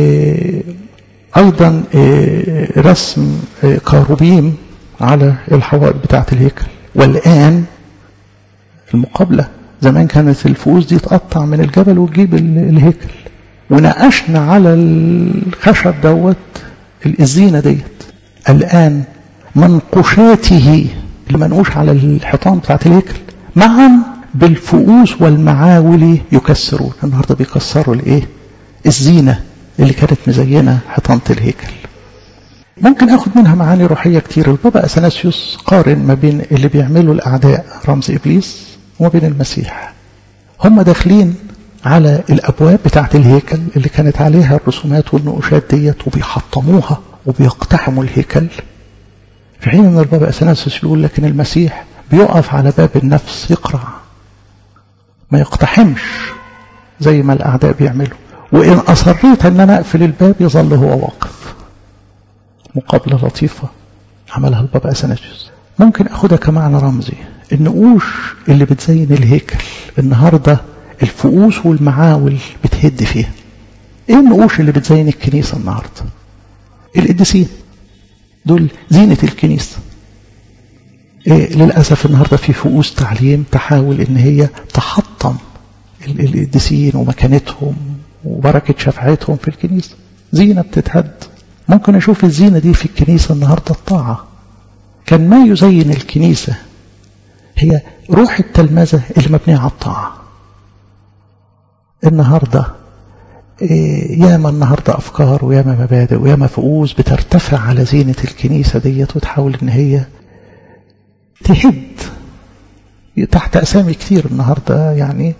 أيضا رسم كاروبيم على الحوائط بتاعة الهيكل والآن المقابلة زمان كانت الفؤوس دي تقطع من الجبل وتجيب الهيكل وناقشنا على الخشب دوت الزينة ديت الآن منقوشاته المنقوش على الحيطان بتاعت الهيكل معا بالفؤوس والمعاول يكسرون النهارده بيكسروا الايه الزينه اللي كانت مزينه حيطانه الهيكل ممكن اخد منها معاني روحيه كتير البابا اثناسيوس قارن ما بين اللي بيعمله الاعداء رمز ابليس وما بين المسيح هم داخلين على الابواب بتاعه الهيكل اللي كانت عليها الرسومات والنقوشات ديت وبيحطموها وبيقتحموا الهيكل في حين ان البابا اثناسيوس يقول لكن المسيح بيقف على باب النفس يقرع ما يقتحمش زي ما الأعداء بيعملوا وإن أصريت أن أنا أقفل الباب يظل هو واقف مقابلة لطيفة عملها البابا أثناسيوس ممكن أخدها كمعنى رمزي النقوش اللي بتزين الهيكل النهاردة الفؤوس والمعاول بتهد فيها ايه النقوش اللي بتزين الكنيسة النهاردة القديسين دول زينة الكنيسة إيه للأسف النهاردة في فؤوس تعليم تحاول إن هي تحطم القديسين ومكانتهم وبركة شفاعتهم في الكنيسة زينة بتتهد ممكن أشوف الزينة دي في الكنيسة النهاردة الطاعة كان ما يزين الكنيسة هي روح التلمذة اللي مبنية على الطاعة النهاردة ياما النهاردة أفكار وياما مبادئ وياما فؤوس بترتفع على زينة الكنيسة ديت وتحاول إن هي تهد تحت أسامي كتير النهاردة يعني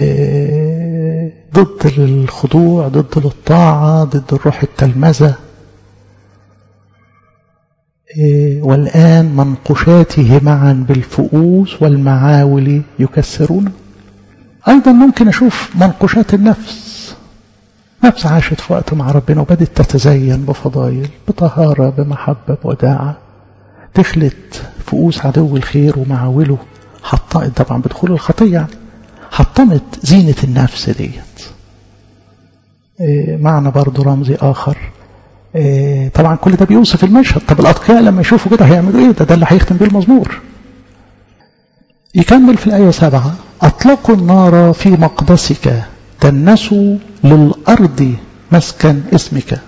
ضد الخضوع ضد الطاعة ضد الروح التلمذة والآن منقشاته معا بالفؤوس والمعاول يكسرون أيضا ممكن أشوف منقشات النفس نفس عاشت في وقت مع ربنا وبدت تتزين بفضائل بطهارة بمحبة بوداعة دخلت فؤوس عدو الخير ومعاوله حطمت طبعا بدخول الخطية يعني حطمت زينة النفس ديت إيه معنى برضو رمزي آخر إيه طبعا كل ده بيوصف المشهد طب الأتقياء لما يشوفوا كده هيعملوا إيه ده ده اللي هيختم بيه المزمور يكمل في الآية سبعة أطلقوا النار في مقدسك دنسوا للأرض مسكن اسمك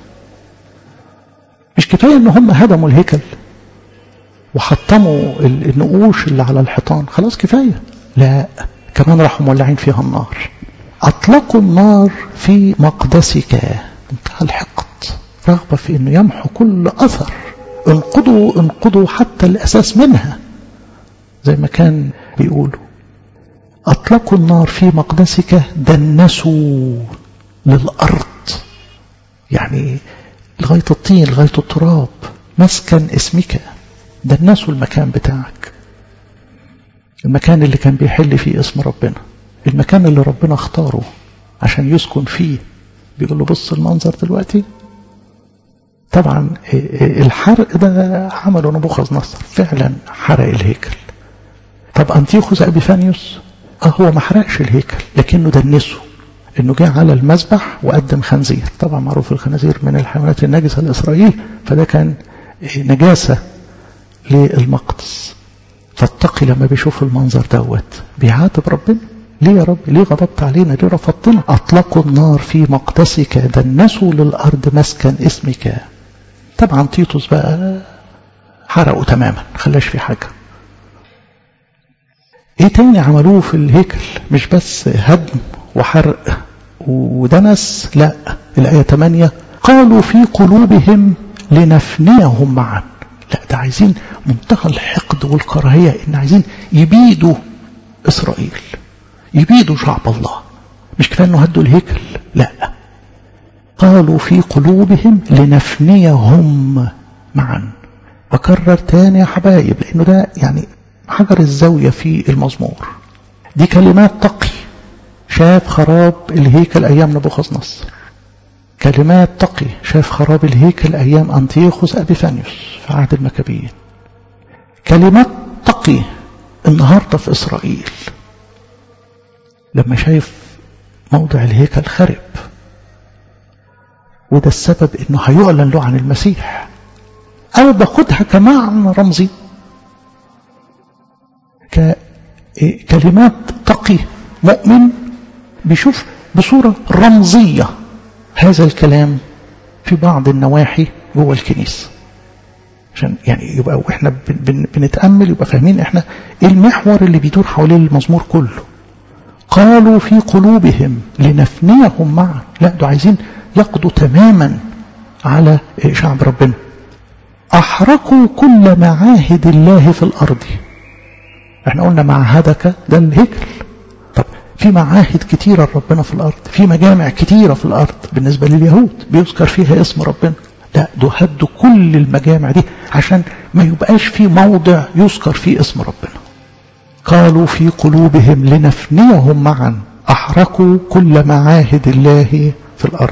مش كفاية ان هم هدموا الهيكل وحطموا النقوش اللي على الحيطان خلاص كفاية لا كمان راحوا مولعين فيها النار أطلقوا النار في مقدسك انتهى الحقد رغبة في انه يمحو كل أثر انقضوا انقضوا حتى الأساس منها زي ما كان بيقولوا أطلقوا النار في مقدسك دنسوا للأرض يعني لغاية الطين لغاية التراب مسكن اسمك دنسوا المكان بتاعك المكان اللي كان بيحل فيه اسم ربنا المكان اللي ربنا اختاره عشان يسكن فيه بيقول له بص المنظر دلوقتي طبعا الحرق ده عمله نبوخذ نصر فعلا حرق الهيكل طب أنتيخوس أبيفانيوس اه هو ما حرقش الهيكل لكنه دنسه انه جه على المذبح وقدم خنزير طبعا معروف الخنازير من الحيوانات النجسة لإسرائيل فده كان نجاسة للمقدس فالتقي لما بيشوف المنظر دوت بيعاتب ربنا ليه يا رب ليه غضبت علينا ليه رفضتنا أطلقوا النار في مقدسك دنسوا للأرض مسكن اسمك طبعا تيتوس بقى حرقوا تماما خلاش في حاجة ايه تاني عملوه في الهيكل مش بس هدم وحرق ودنس لا الآية 8 قالوا في قلوبهم لنفنيهم معا لا ده عايزين منتهى الحقد والكراهية ان عايزين يبيدوا إسرائيل يبيدوا شعب الله مش كفاية انه هدوا الهيكل لا قالوا في قلوبهم لنفنيهم معا بكرر تاني يا حبايب لانه ده يعني حجر الزاوية في المزمور دي كلمات تقي شاف خراب الهيكل أيام نبوخذ نصر كلمات تقي شاف خراب الهيكل أيام أنتيخوس أبيفانيوس في عهد المكابيين كلمات تقي النهاردة في إسرائيل لما شايف موضع الهيكل خرب وده السبب انه هيعلن له عن المسيح انا باخدها كمعنى رمزي ككلمات تقي مؤمن بيشوف بصورة رمزية هذا الكلام في بعض النواحي جوه الكنيسة عشان يعني يبقى واحنا بن بنتأمل يبقى فاهمين احنا ايه المحور اللي بيدور حوالين المزمور كله قالوا في قلوبهم لنفنيهم معا لا دول عايزين يقضوا تماما على شعب ربنا أحرقوا كل معاهد الله في الأرض احنا قلنا معهدك ده الهيكل طب في معاهد كتيرة ربنا في الأرض في مجامع كتيرة في الأرض بالنسبة لليهود بيذكر فيها اسم ربنا لا ده هدوا كل المجامع دي عشان ما يبقاش في موضع يذكر فيه اسم ربنا قالوا في قلوبهم لنفنيهم معا أحرقوا كل معاهد الله في الأرض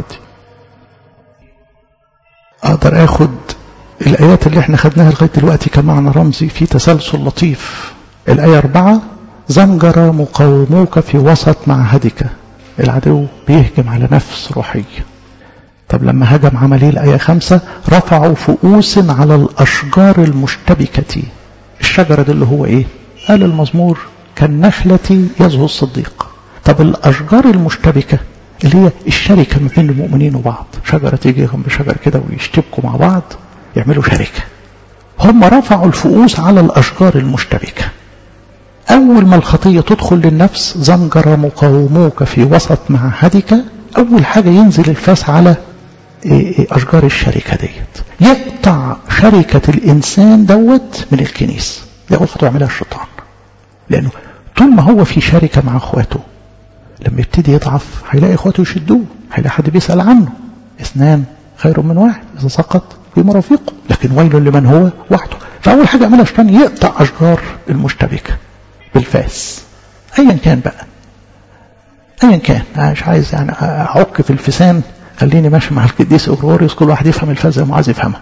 أقدر أخد الآيات اللي احنا خدناها لغاية دلوقتي كمعنى رمزي في تسلسل لطيف الآية أربعة زمجر مقاوموك في وسط معهدك العدو بيهجم على نفس روحية طب لما هجم عمل ايه الآية خمسة رفعوا فؤوس على الأشجار المشتبكة الشجرة دي اللي هو ايه قال المزمور كالنخلة يزهو الصديق طب الأشجار المشتبكة اللي هي الشركة ما بين المؤمنين وبعض شجرة تيجي جنب شجرة كده ويشتبكوا مع بعض يعملوا شركة هم رفعوا الفؤوس على الأشجار المشتبكة أول ما الخطية تدخل للنفس زمجر مقاوموك في وسط معهدك أول حاجة ينزل الفاس على أشجار الشركة ديت يقطع شركة الإنسان دوت من الكنيسة دي أول خطوة يعملها الشيطان لأنه طول ما هو في شركة مع أخواته لما يبتدي يضعف هيلاقي أخواته يشدوه هيلاقي حد بيسأل عنه اثنان خير من واحد إذا سقط في مرافقه لكن ويل لمن هو وحده فأول حاجة يعملها الشيطان يقطع أشجار المشتبكة بالفاس أيا كان بقى أيا كان أنا مش عايز يعني أعك في الفسان خليني ماشي مع القديس أغروريوس كل واحد يفهم الفاس زي ما عايز يفهمها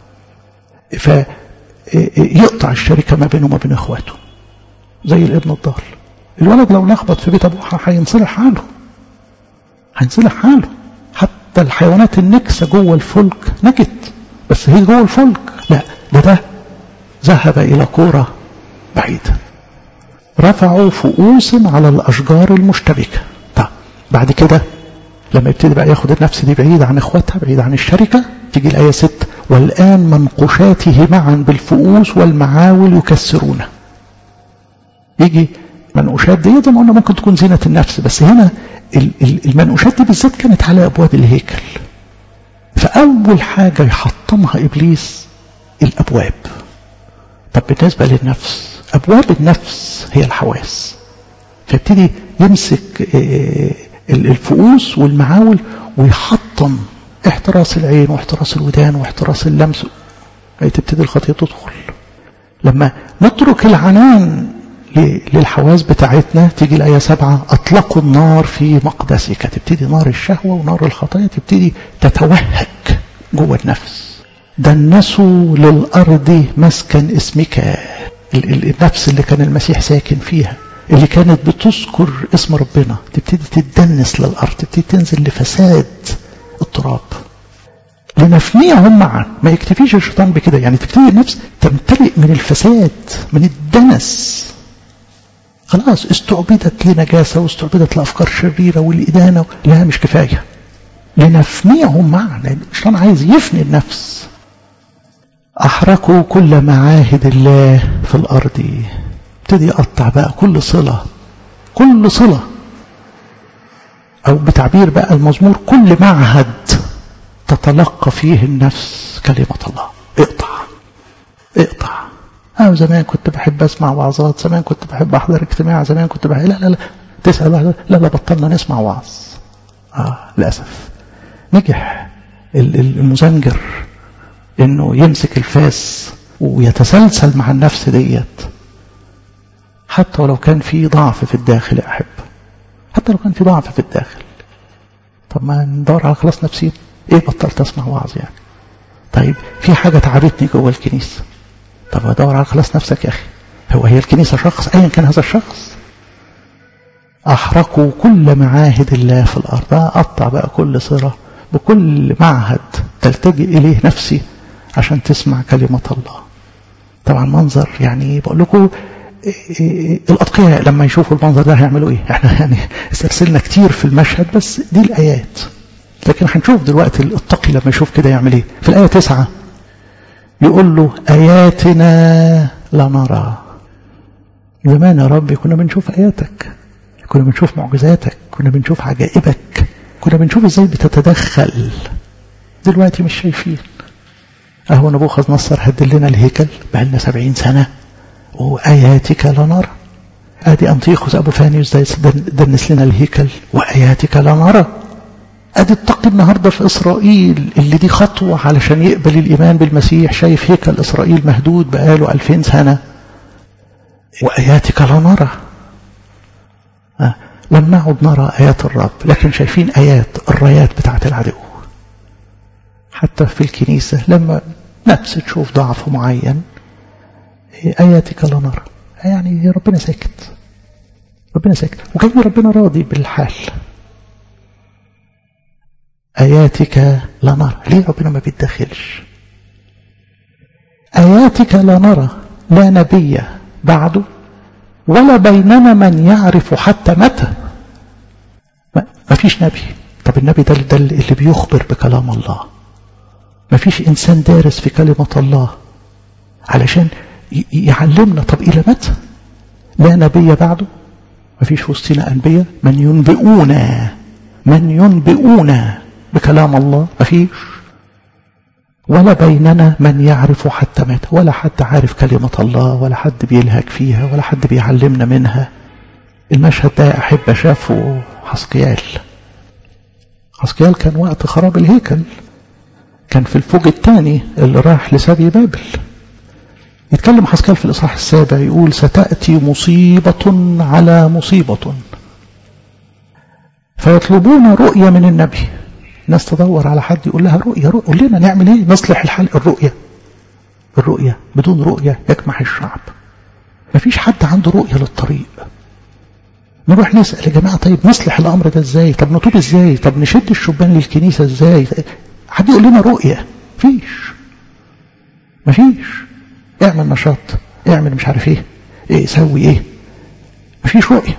فيقطع الشركة ما بينه وما بين إخواته زي الابن الضال الولد لو لخبط في بيت أبوه هينصلح حاله هينصلح حاله حتى الحيوانات النكسة جوه الفلك نجت بس هي جوه الفلك لا ده ده ذهب إلى كورة بعيدة رفعوا فؤوس على الأشجار المشتبكة طب بعد كده لما يبتدي بقى ياخد النفس دي بعيد عن اخواتها بعيد عن الشركة تيجي الآية 6 والآن منقوشاته معا بالفؤوس والمعاول يكسرونه يجي منقوشات دي زي ما قلنا ممكن تكون زينة النفس بس هنا المنقوشات دي بالذات كانت على أبواب الهيكل فأول حاجة يحطمها إبليس الأبواب طب بالنسبة للنفس أبواب النفس هي الحواس فيبتدي يمسك الفؤوس والمعاول ويحطم احتراس العين واحتراس الودان واحتراس اللمس تبتدي الخطية تدخل لما نترك العنان للحواس بتاعتنا تيجي الآية سبعة أطلقوا النار في مقدسك تبتدي نار الشهوة ونار الخطايا تبتدي تتوهج جوه النفس دنسوا للأرض مسكن اسمك النفس اللي كان المسيح ساكن فيها اللي كانت بتذكر اسم ربنا تبتدي تدنس للأرض تبتدي تنزل لفساد التراب لنفنيهم معا ما يكتفيش الشيطان بكده يعني تبتدي النفس تمتلئ من الفساد من الدنس خلاص استعبدت لنجاسة واستعبدت لأفكار شريرة والإدانة لا مش كفاية لنفنيهم معا لأن الشيطان عايز يفني النفس أحرقوا كل معاهد الله في الأرض ابتدي يقطع بقى كل صلة كل صلة أو بتعبير بقى المزمور كل معهد تتلقى فيه النفس كلمة الله اقطع اقطع أنا زمان كنت بحب أسمع وعظات زمان كنت بحب أحضر اجتماع زمان كنت بحب لا لا لا تسأل واحد لا لا بطلنا نسمع وعظ آه للأسف نجح المزنجر إنه يمسك الفاس ويتسلسل مع النفس ديت حتى ولو كان في ضعف في الداخل يا أحب حتى لو كان في ضعف في الداخل طب ما ندور على خلاص نفسي ايه بطلت اسمع وعظ يعني طيب في حاجة تعبتني جوه الكنيسة طب ادور على خلاص نفسك يا اخي هو هي الكنيسة شخص ايا كان هذا الشخص احرقوا كل معاهد الله في الارض اقطع بقى كل صلة بكل معهد تلتجئ اليه نفسي عشان تسمع كلمة الله طبعا منظر يعني بقول لكم الأتقياء لما يشوفوا المنظر ده هيعملوا إيه احنا يعني استرسلنا كتير في المشهد بس دي الآيات لكن هنشوف دلوقتي التقي لما يشوف كده يعمل إيه في الآية تسعة يقول له آياتنا لا نرى زمان يا رب كنا بنشوف آياتك كنا بنشوف معجزاتك كنا بنشوف عجائبك كنا بنشوف ازاي بتتدخل دلوقتي مش شايفين اهو نبوخذ نصر هدل لنا الهيكل بقالنا سبعين سنة وآياتك لا نرى ادي انطيخوس ابو فانيوس دنس لنا الهيكل واياتك لا نرى ادي التقي النهارده في اسرائيل اللي دي خطوه علشان يقبل الايمان بالمسيح شايف هيكل اسرائيل مهدود بقاله 2000 سنه واياتك لا نرى آه. لم نعد نرى ايات الرب لكن شايفين ايات الرايات بتاعت العدو حتى في الكنيسه لما نفس تشوف ضعف معين اياتك لا نرى يعني ربنا ساكت ربنا ساكت وكان ربنا راضي بالحال آياتك لا نرى ليه ربنا ما بيتدخلش آياتك لا نرى لا نبي بعده ولا بيننا من يعرف حتى متى ما فيش نبي طب النبي ده, ده اللي بيخبر بكلام الله ما فيش إنسان دارس في كلمة الله علشان يعلمنا طب إلى متى لا نبي بعده ما فيش وسطنا أنبياء من ينبئونا من ينبئونا بكلام الله مفيش ولا بيننا من يعرف حتى متى ولا حد عارف كلمة الله ولا حد بيلهج فيها ولا حد بيعلمنا منها المشهد ده أحب شافه حسقيال حسقيال كان وقت خراب الهيكل كان في الفوج الثاني اللي راح لسبي بابل يتكلم حسقيال في الإصحاح السابع يقول ستأتي مصيبة على مصيبة فيطلبون رؤية من النبي الناس تدور على حد يقول لها رؤية رؤية قول لنا نعمل ايه نصلح الحال الرؤية الرؤية بدون رؤية يجمع الشعب مفيش حد عنده رؤية للطريق نروح نسأل يا جماعة طيب نصلح الأمر ده ازاي طب نتوب ازاي طب نشد الشبان للكنيسة ازاي حد يقول لنا رؤية فيش مفيش اعمل نشاط اعمل مش عارف ايه ايه سوي ايه مفيش رؤية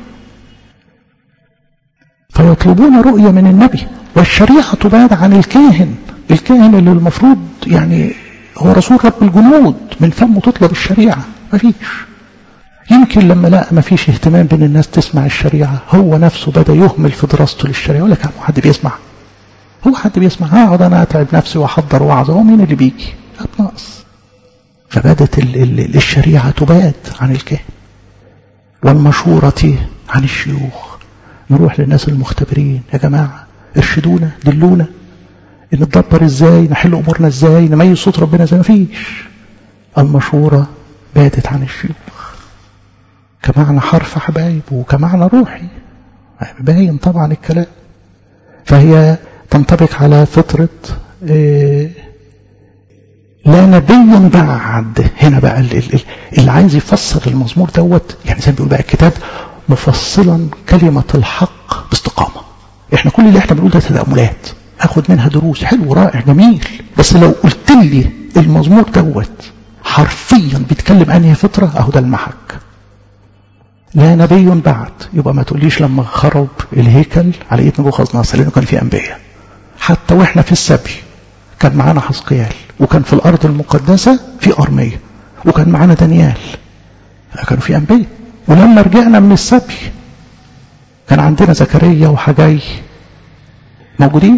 فيطلبون رؤية من النبي والشريعة تبعد عن الكاهن الكاهن اللي المفروض يعني هو رسول رب الجنود من فمه تطلب الشريعة مفيش يمكن لما لقى مفيش اهتمام بين الناس تسمع الشريعة هو نفسه بدأ يهمل في دراسته للشريعة يقول لك حد بيسمع هو حد بيسمع هقعد انا اتعب نفسي واحضر وعظ هو مين اللي بيجي ناقص فبدت ال ال الشريعة تبعد عن الكاهن والمشورة عن الشيوخ نروح للناس المختبرين يا جماعة ارشدونا دلونا نتدبر ازاي نحل امورنا ازاي نميز صوت ربنا ازاي مفيش المشورة بادت عن الشيوخ كمعنى حرف حبايب وكمعنى روحي باين طبعا الكلام فهي تنطبق على فطرة إيه لا نبي بعد هنا بقى اللي عايز يفسر المزمور دوت يعني زي ما بيقول بقى الكتاب مفصلا كلمة الحق باستقامة احنا كل اللي احنا بنقول ده تأملات اخد منها دروس حلو رائع جميل بس لو قلت لي المزمور دوت حرفيا بيتكلم انهي فطرة اهو ده المحك لا نبي بعد يبقى ما تقوليش لما خرب الهيكل على ايد نبوخذ نصر لانه كان في انبياء حتى واحنا في السبي كان معانا حسقيال وكان في الارض المقدسه في ارميه وكان معانا دانيال كانوا في انبياء ولما رجعنا من السبي كان عندنا زكريا وحجي موجودين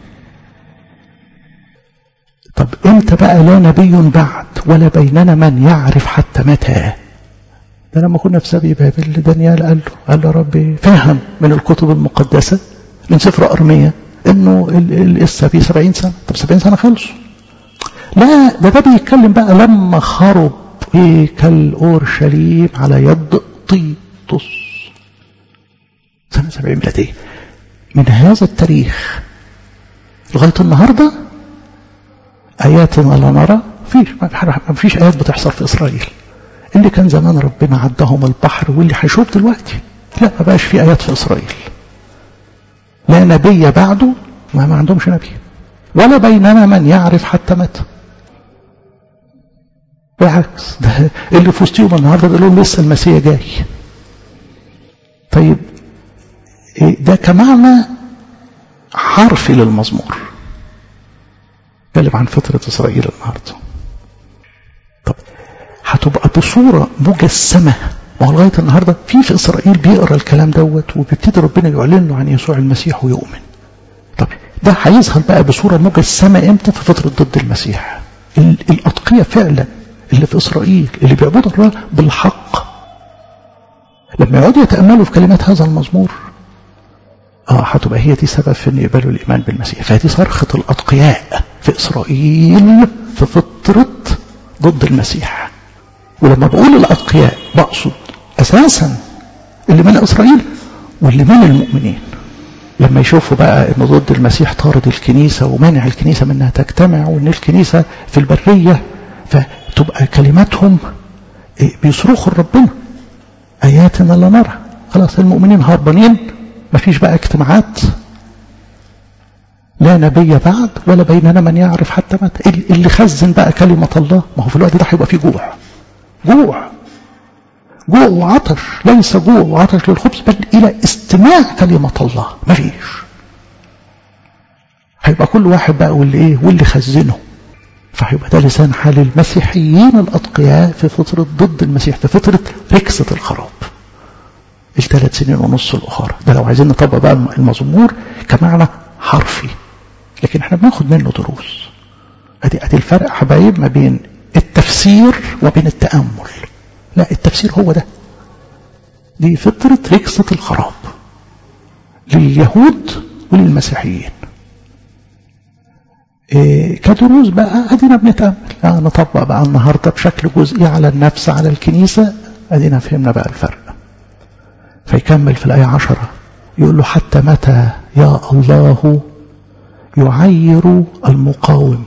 طب امتى بقى لا نبي بعد ولا بيننا من يعرف حتى متى ده لما كنا في سبي بابل دانيال قال له قال له ربي فهم من الكتب المقدسة من سفر أرمية انه السبي سبعين سنة طب سبعين سنة خلصوا لا ده ده بيتكلم بقى لما خرب هيكل أورشليم على يد طيطس سنة سبعين ميلادية من هذا التاريخ لغاية النهاردة آياتنا لا نرى فيش ما فيش آيات بتحصل في إسرائيل اللي كان زمان ربنا عدهم البحر واللي هيشوف دلوقتي لا ما بقاش في آيات في إسرائيل لا نبي بعده ما, ما عندهمش نبي ولا بيننا من يعرف حتى متى بالعكس ده اللي في وسطهم النهارده بيقولوا لسه المسيح جاي طيب ده كمعنى حرفي للمزمور اتكلم عن فطرة إسرائيل النهارده طب هتبقى بصورة مجسمة ما هو لغاية النهاردة في في إسرائيل بيقرأ الكلام دوت وبيبتدي ربنا يعلن له عن يسوع المسيح ويؤمن طب ده هيظهر بقى بصورة مجسمة امتى في فترة ضد المسيح الأتقية فعلا اللي في إسرائيل اللي بيعبدوا الله بالحق لما يقعدوا يتأملوا في كلمات هذا المزمور اه هتبقى هي دي سبب في ان يقبلوا الايمان بالمسيح فهذه صرخة الاتقياء في اسرائيل في فترة ضد المسيح ولما بقول الاتقياء بقصد اساسا اللي من اسرائيل واللي من المؤمنين لما يشوفوا بقى ان ضد المسيح طارد الكنيسة ومانع الكنيسة من انها تجتمع وان الكنيسة في البرية فتبقى كلماتهم بيصرخوا لربنا اياتنا لا نرى خلاص المؤمنين هربانين مفيش بقى اجتماعات لا نبي بعد ولا بيننا من يعرف حتى متى اللي خزن بقى كلمة الله ما هو في الوقت ده هيبقى فيه جوع جوع جوع وعطش ليس جوع وعطش للخبز بل إلى استماع كلمة الله مفيش هيبقى كل واحد بقى واللي ايه واللي خزنه فهيبقى ده لسان حال المسيحيين الأتقياء في فترة ضد المسيح في فترة ركسة الخراب الثلاث سنين ونص الأخرى ده لو عايزين نطبق بقى المزمور كمعنى حرفي لكن احنا بناخد منه دروس ادي ادي الفرق حبايب ما بين التفسير وبين التأمل لا التفسير هو ده دي فطرة ركسة الخراب لليهود وللمسيحيين إيه كدروس بقى ادينا بنتأمل آه نطبق بقى النهاردة بشكل جزئي على النفس على الكنيسة ادينا فهمنا بقى الفرق فيكمل في الآية عشرة يقول له حتى متى يا الله يعير المقاوم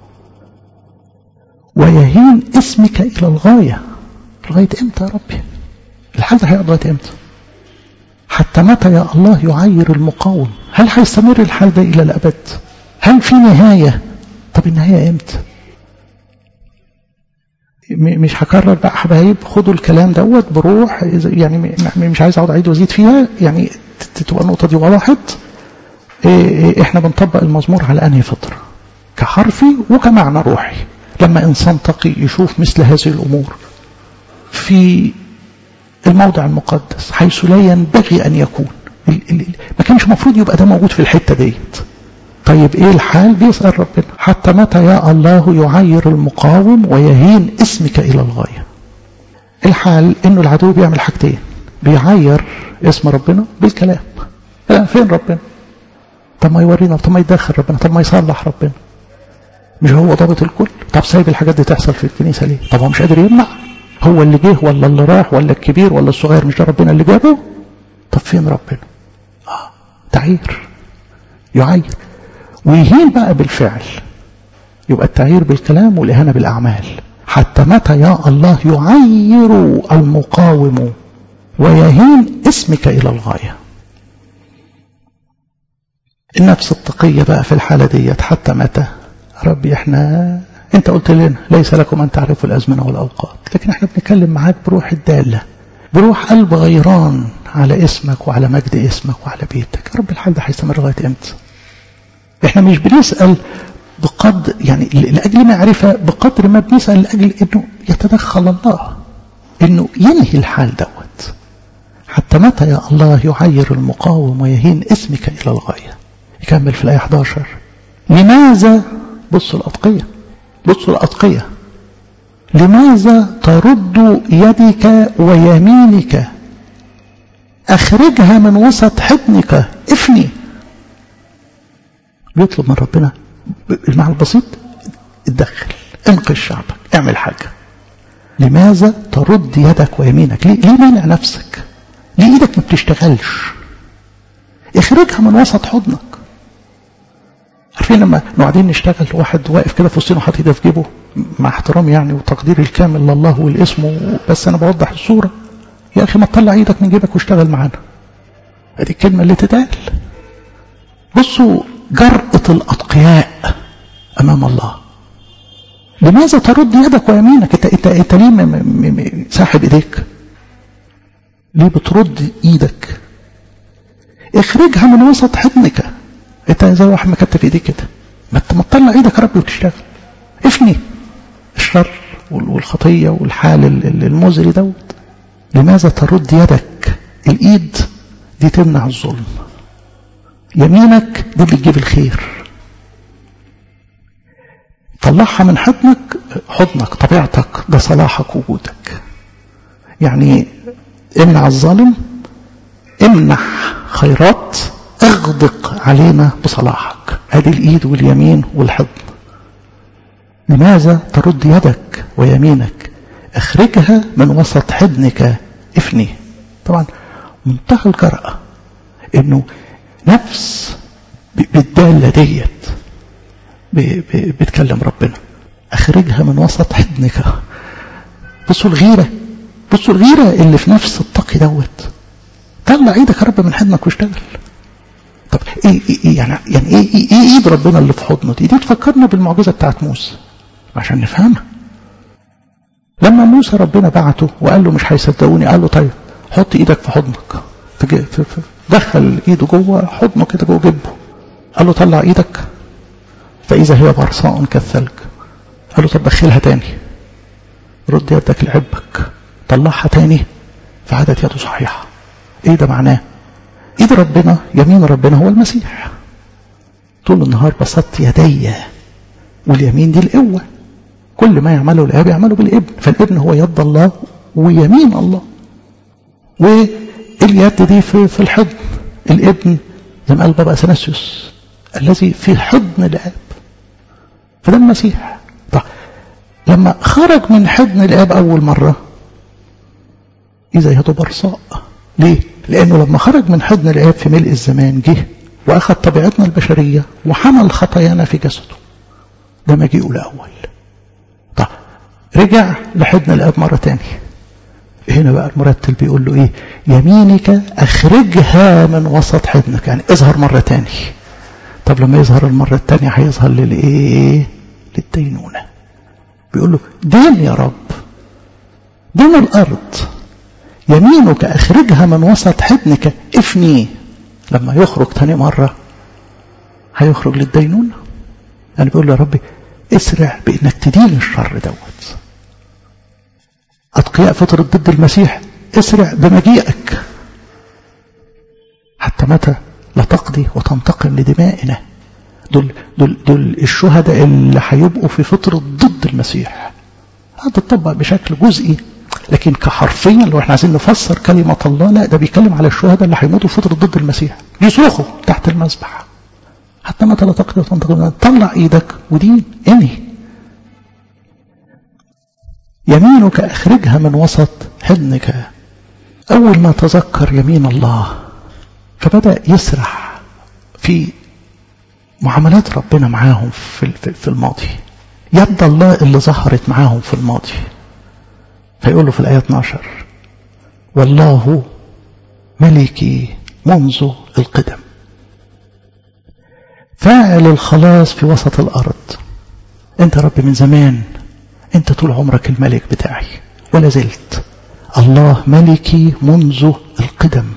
ويهين اسمك إلى الغاية لغاية إمتى يا ربي الحال ده هيقعد لغاية إمتى حتى متى يا الله يعير المقاوم هل هيستمر الحال ده إلى الأبد هل في نهاية طب النهاية إمتى مش هكرر بقى حبايب خدوا الكلام دوت بروح يعني مش عايز اقعد اعيد وازيد فيها يعني تبقى النقطه دي وضحت احنا بنطبق المزمور على انهي فطره كحرفي وكمعنى روحي لما انسان تقي يشوف مثل هذه الامور في الموضع المقدس حيث لا ينبغي ان يكون ما كانش المفروض يبقى ده موجود في الحته ديت طيب ايه الحال بيسأل ربنا حتى متى يا الله يعير المقاوم ويهين اسمك الى الغاية الحال انه العدو بيعمل حاجتين بيعير اسم ربنا بالكلام لا فين ربنا طب ما يورينا طب ما يدخل ربنا طب ما يصلح ربنا مش هو ضابط الكل طب سايب الحاجات دي تحصل في الكنيسة ليه طب هو مش قادر يمنع هو اللي جه ولا اللي راح ولا الكبير ولا الصغير مش ده ربنا اللي جابه طب فين ربنا اه تعير يعير ويهين بقى بالفعل يبقى التعيير بالكلام والإهانة بالأعمال حتى متى يا الله يعير المقاوم ويهين اسمك إلى الغاية النفس التقية بقى في الحالة ديت حتى متى ربي احنا انت قلت لنا ليس لكم ان تعرفوا الازمنة والاوقات لكن احنا بنتكلم معاك بروح الدالة بروح قلب غيران على اسمك وعلى مجد اسمك وعلى بيتك يا رب الحال ده هيستمر لغايه امتى احنا مش بنسأل بقدر يعني لأجل معرفة بقدر ما بنسأل لأجل انه يتدخل الله انه ينهي الحال دوت حتى متى يا الله يعير المقاوم ويهين اسمك إلى الغاية يكمل في الآية 11 لماذا بصوا الأتقية بصوا الأتقية لماذا ترد يدك ويمينك أخرجها من وسط حضنك افني بيطلب من ربنا المعنى البسيط اتدخل انقذ شعبك اعمل حاجة لماذا ترد يدك ويمينك ليه, ليه مانع نفسك ليه ايدك ما بتشتغلش اخرجها من وسط حضنك عارفين لما قاعدين نشتغل واحد واقف كده في وسطنا حاطط ايده في جيبه مع احترامي يعني وتقديري الكامل لله والاسم بس انا بوضح الصوره يا اخي ما تطلع ايدك من جيبك واشتغل معانا ادي الكلمه اللي تتقال بصوا جرأة الأتقياء أمام الله لماذا ترد يدك ويمينك انت انت انت ليه ساحب ايديك ليه بترد ايدك اخرجها من وسط حضنك انت زي واحد مكتف ايديك كده ما انت ما تطلع ايدك يا رب وتشتغل افني الشر والخطيه والحال المزري دوت لماذا ترد يدك الايد دي تمنع الظلم يمينك دي بتجيب الخير طلعها من حضنك حضنك طبيعتك ده صلاحك وجودك يعني امنع الظالم امنح خيرات اغدق علينا بصلاحك ادي الايد واليمين والحضن لماذا ترد يدك ويمينك اخرجها من وسط حضنك افني طبعا منتهى الجرأة انه نفس بالدالة ديت بتكلم ربنا اخرجها من وسط حضنك بصوا الغيرة بصوا الغيرة اللي في نفس التقي دوت طلع ايدك يا رب من حضنك واشتغل طب ايه, إيه يعني يعني ايه, إيه, ايه ايد ربنا اللي في حضنه دي دي تفكرنا بالمعجزه بتاعت موسى عشان نفهمها لما موسى ربنا بعته وقال له مش هيصدقوني قال له طيب حط ايدك في حضنك دخل ايده جوه حضنه كده جوه جبه قال له طلع ايدك فاذا هي برصاء كالثلج قال له طب دخلها تاني رد يدك لعبك طلعها تاني فعادت يده صحيحه ايه ده معناه ايد ربنا يمين ربنا هو المسيح طول النهار بسطت يدي واليمين دي القوة كل ما يعمله الاب يعمله بالابن فالابن هو يد الله ويمين الله واليد دي في, في الحضن الابن زي ما قال بابا اثناسيوس الذي في حضن الاب فده المسيح طيب لما خرج من حضن الاب اول مره اذا يده برصاء ليه لانه لما خرج من حضن الاب في ملء الزمان جه واخذ طبيعتنا البشريه وحمل خطايانا في جسده ده مجيئه الاول طيب رجع لحضن الاب مره تانية هنا بقى المرتل بيقول له ايه يمينك اخرجها من وسط حضنك يعني اظهر مره تاني طب لما يظهر المره التانية هيظهر للايه للدينونه بيقول له دين يا رب دين الارض يمينك اخرجها من وسط حضنك افني لما يخرج تاني مرة هيخرج للدينونة يعني بيقول له يا ربي اسرع بانك تدين الشر دوت اتقياء فطرة ضد المسيح اسرع بمجيئك حتى متى لا تقضي وتنتقم لدمائنا دول, دول, دول الشهداء اللي هيبقوا في فترة ضد المسيح هتطبق بشكل جزئي لكن كحرفيا لو احنا عايزين نفسر كلمة الله لا ده بيتكلم على الشهداء اللي هيموتوا في فترة ضد المسيح بيصرخوا تحت المذبح حتى متى لا تقضي وتنتقم طلع ايدك ودين انهي يمينك اخرجها من وسط حضنك اول ما تذكر يمين الله فبدأ يسرح في معاملات ربنا معاهم في في الماضي يد الله اللي ظهرت معاهم في الماضي فيقول له في الآية 12 والله ملكي منذ القدم فاعل الخلاص في وسط الأرض أنت رب من زمان أنت طول عمرك الملك بتاعي ولا زلت الله ملكي منذ القدم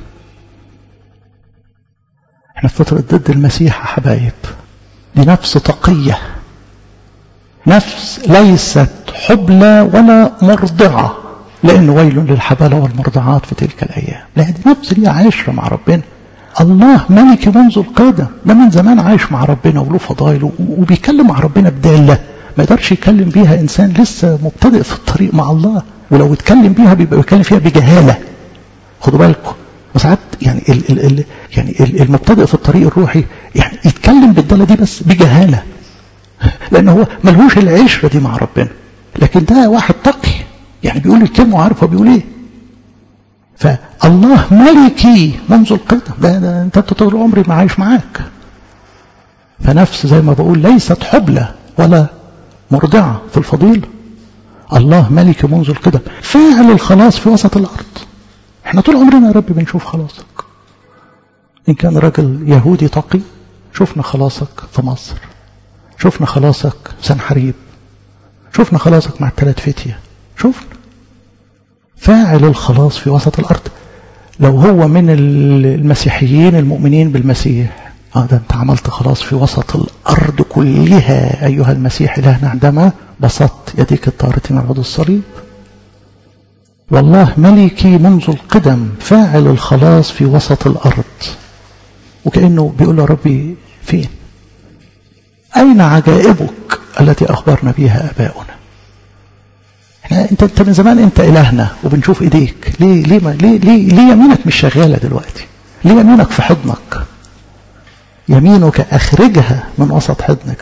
احنا في فترة ضد المسيح يا حبايب دي نفس تقية نفس ليست حبلى ولا مرضعة لأن ويل للحبالة والمرضعات في تلك الأيام لا دي نفس ليها عشرة مع ربنا الله ملك منذ القدم ده من زمان عايش مع ربنا وله فضايله وبيكلم مع ربنا بدالة ما يقدرش يتكلم بيها إنسان لسه مبتدئ في الطريق مع الله ولو اتكلم بيها بيبقى بيتكلم فيها بجهالة خدوا بالكم وساعات يعني ال ال ال يعني ال المبتدئ في الطريق الروحي يعني يتكلم بالدالة دي بس بجهالة لأن هو ملهوش العشرة دي مع ربنا لكن ده واحد تقي يعني بيقول الكلمة وعارف هو بيقول ايه فالله ملكي منذ القدم ده, ده انت طول عمري ما عايش معاك فنفس زي ما بقول ليست حبلى ولا مرضعة في الفضيلة الله ملك منذ القدم فاعل الخلاص في وسط الأرض احنا طول عمرنا يا رب بنشوف خلاصك إن كان راجل يهودي تقي شفنا خلاصك في مصر شفنا خلاصك سنحريب شفنا خلاصك مع الثلاث فتية شفنا فاعل الخلاص في وسط الأرض لو هو من المسيحيين المؤمنين بالمسيح اه ده انت عملت خلاص في وسط الأرض كلها أيها المسيح إلهنا عندما بسطت يديك الطارة من عود الصليب والله ملكي منذ القدم فاعل الخلاص في وسط الأرض وكأنه بيقول له ربي فين أين عجائبك التي أخبرنا بها آباؤنا احنا انت انت من زمان انت الهنا وبنشوف ايديك ليه ليه ما ليه ليه, ليه يمينك مش شغاله دلوقتي ليه يمينك في حضنك يمينك اخرجها من وسط حضنك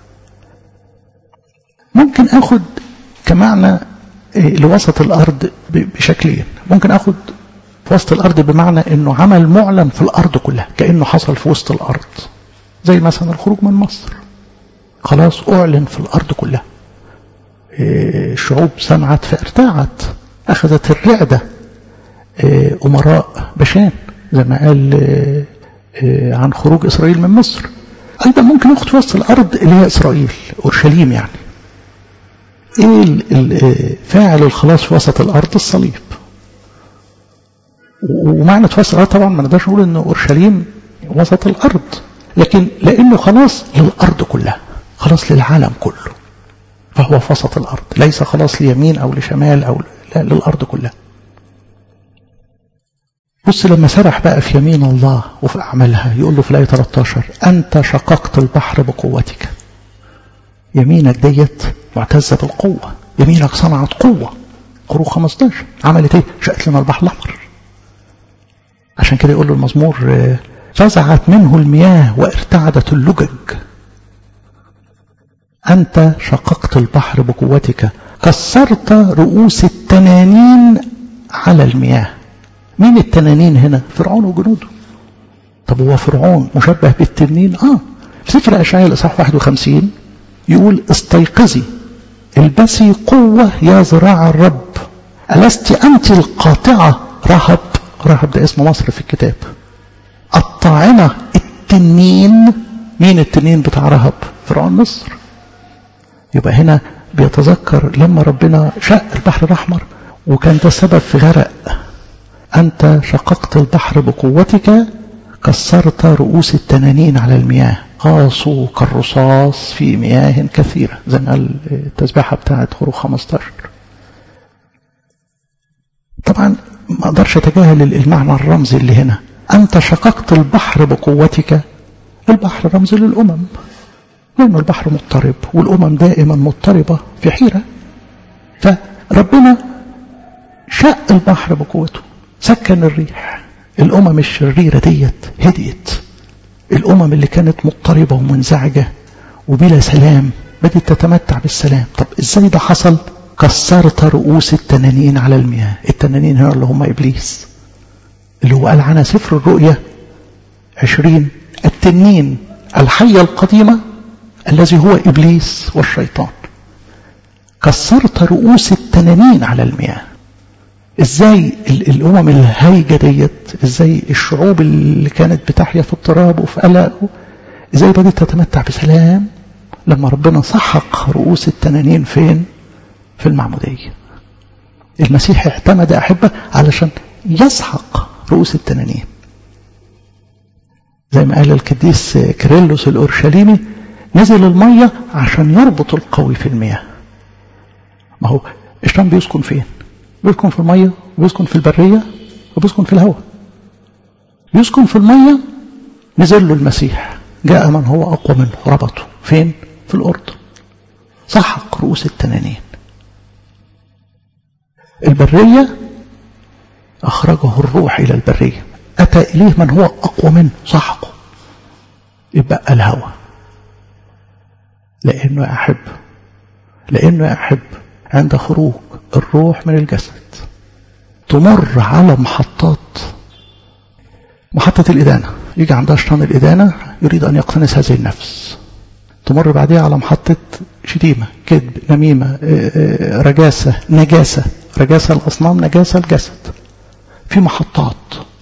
ممكن اخد كمعنى لوسط الارض بشكلين ممكن اخد في وسط الارض بمعنى انه عمل معلن في الارض كلها كانه حصل في وسط الارض زي مثلا الخروج من مصر خلاص اعلن في الارض كلها الشعوب سمعت فارتاعت أخذت الرعدة أمراء بشان زي ما قال عن خروج إسرائيل من مصر أيضا ممكن ياخد في وسط الأرض اللي هي إسرائيل أورشليم يعني إيه فاعل الخلاص في وسط الأرض الصليب ومعنى في وسط الأرض طبعا ما نقدرش نقول إن أورشليم وسط الأرض لكن لأنه خلاص للأرض كلها خلاص للعالم كله فهو في وسط الأرض ليس خلاص ليمين أو لشمال أو لا للأرض كلها بص لما سرح بقى في يمين الله وفي أعمالها يقول له في الآية 13 أنت شققت البحر بقوتك يمينك ديت معتزة بالقوة يمينك صنعت قوة خروج 15 عملت ايه شقت لنا البحر الأحمر عشان كده يقول له المزمور فزعت منه المياه وارتعدت اللجج أنت شققت البحر بقوتك كسرت رؤوس التنانين على المياه مين التنانين هنا فرعون وجنوده طب هو فرعون مشبه بالتنين اه في سفر اشعياء الاصحاح 51 يقول استيقظي البسي قوة يا ذراع الرب ألست أنت القاطعة رهب رهب ده اسم مصر في الكتاب الطاعنة التنين مين التنين بتاع رهب فرعون مصر يبقى هنا بيتذكر لما ربنا شق البحر الأحمر وكان ده السبب في غرق أنت شققت البحر بقوتك كسرت رؤوس التنانين على المياه غاصوا كالرصاص في مياه كثيرة زي ما قال التسبيحة بتاعت خروج 15 طبعا ما اقدرش اتجاهل المعنى الرمزي اللي هنا انت شققت البحر بقوتك البحر رمز للامم لأن البحر مضطرب والأمم دائما مضطربة في حيرة فربنا شق البحر بقوته سكن الريح الأمم الشريرة ديت هديت الأمم اللي كانت مضطربة ومنزعجة وبلا سلام بدأت تتمتع بالسلام طب ازاي ده حصل كسرت رؤوس التنانين على المياه التنانين هنا اللي هم إبليس اللي هو قال عنها سفر الرؤيا عشرين التنين الحية القديمة الذي هو إبليس والشيطان كسرت رؤوس التنانين على المياه ازاي الامم الهايجة ديت ازاي الشعوب اللي كانت بتحيا في اضطراب وفي قلق ازاي بدأت تتمتع بسلام لما ربنا سحق رؤوس التنانين فين في المعمودية المسيح اعتمد أحبة علشان يسحق رؤوس التنانين زي ما قال القديس كيرلس الأورشليمي نزل المية عشان يربط القوي في المياه ما هو الشيطان بيسكن فين بيسكن في المية وبيسكن في البرية وبيسكن في الهواء يسكن في المية نزل له المسيح جاء من هو أقوى منه ربطه فين في الأردن سحق رؤوس التنانين البرية أخرجه الروح إلى البرية أتى إليه من هو أقوى منه سحقه يبقى الهوى لأنه أحب لأنه أحب عند خروج الروح من الجسد تمر على محطات محطة الإدانة يجي عندها شيطان الإدانة يريد أن يقتنص هذه النفس تمر بعدها على محطة شتيمة كذب نميمة رجاسة نجاسة رجاسة الأصنام نجاسة الجسد في محطات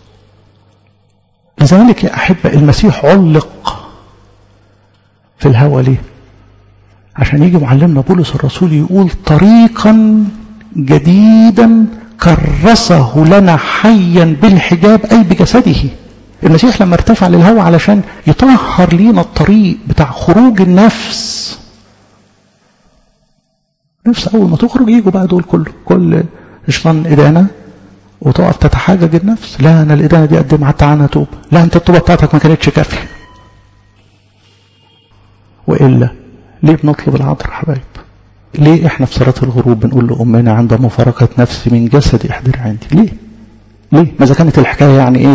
لذلك يا أحبة المسيح علق في الهوى ليه عشان يجي معلمنا بولس الرسول يقول طريقا جديدا كرسه لنا حيا بالحجاب أي بجسده المسيح لما ارتفع للهوى علشان يطهر لينا الطريق بتاع خروج النفس نفس أول ما تخرج يجوا بقى دول كله كل شيطان إدانة وتقف تتحاجج النفس لا أنا الإدانة دي قدم حتى عنها توبة لا أنت التوبة بتاعتك ما كانتش كافية وإلا ليه بنطلب العذر حبايب ليه احنا في صلاة الغروب بنقول لأمنا عند مفارقة نفسي من جسدي احضر عندي ليه ليه ما إذا كانت الحكاية يعني ايه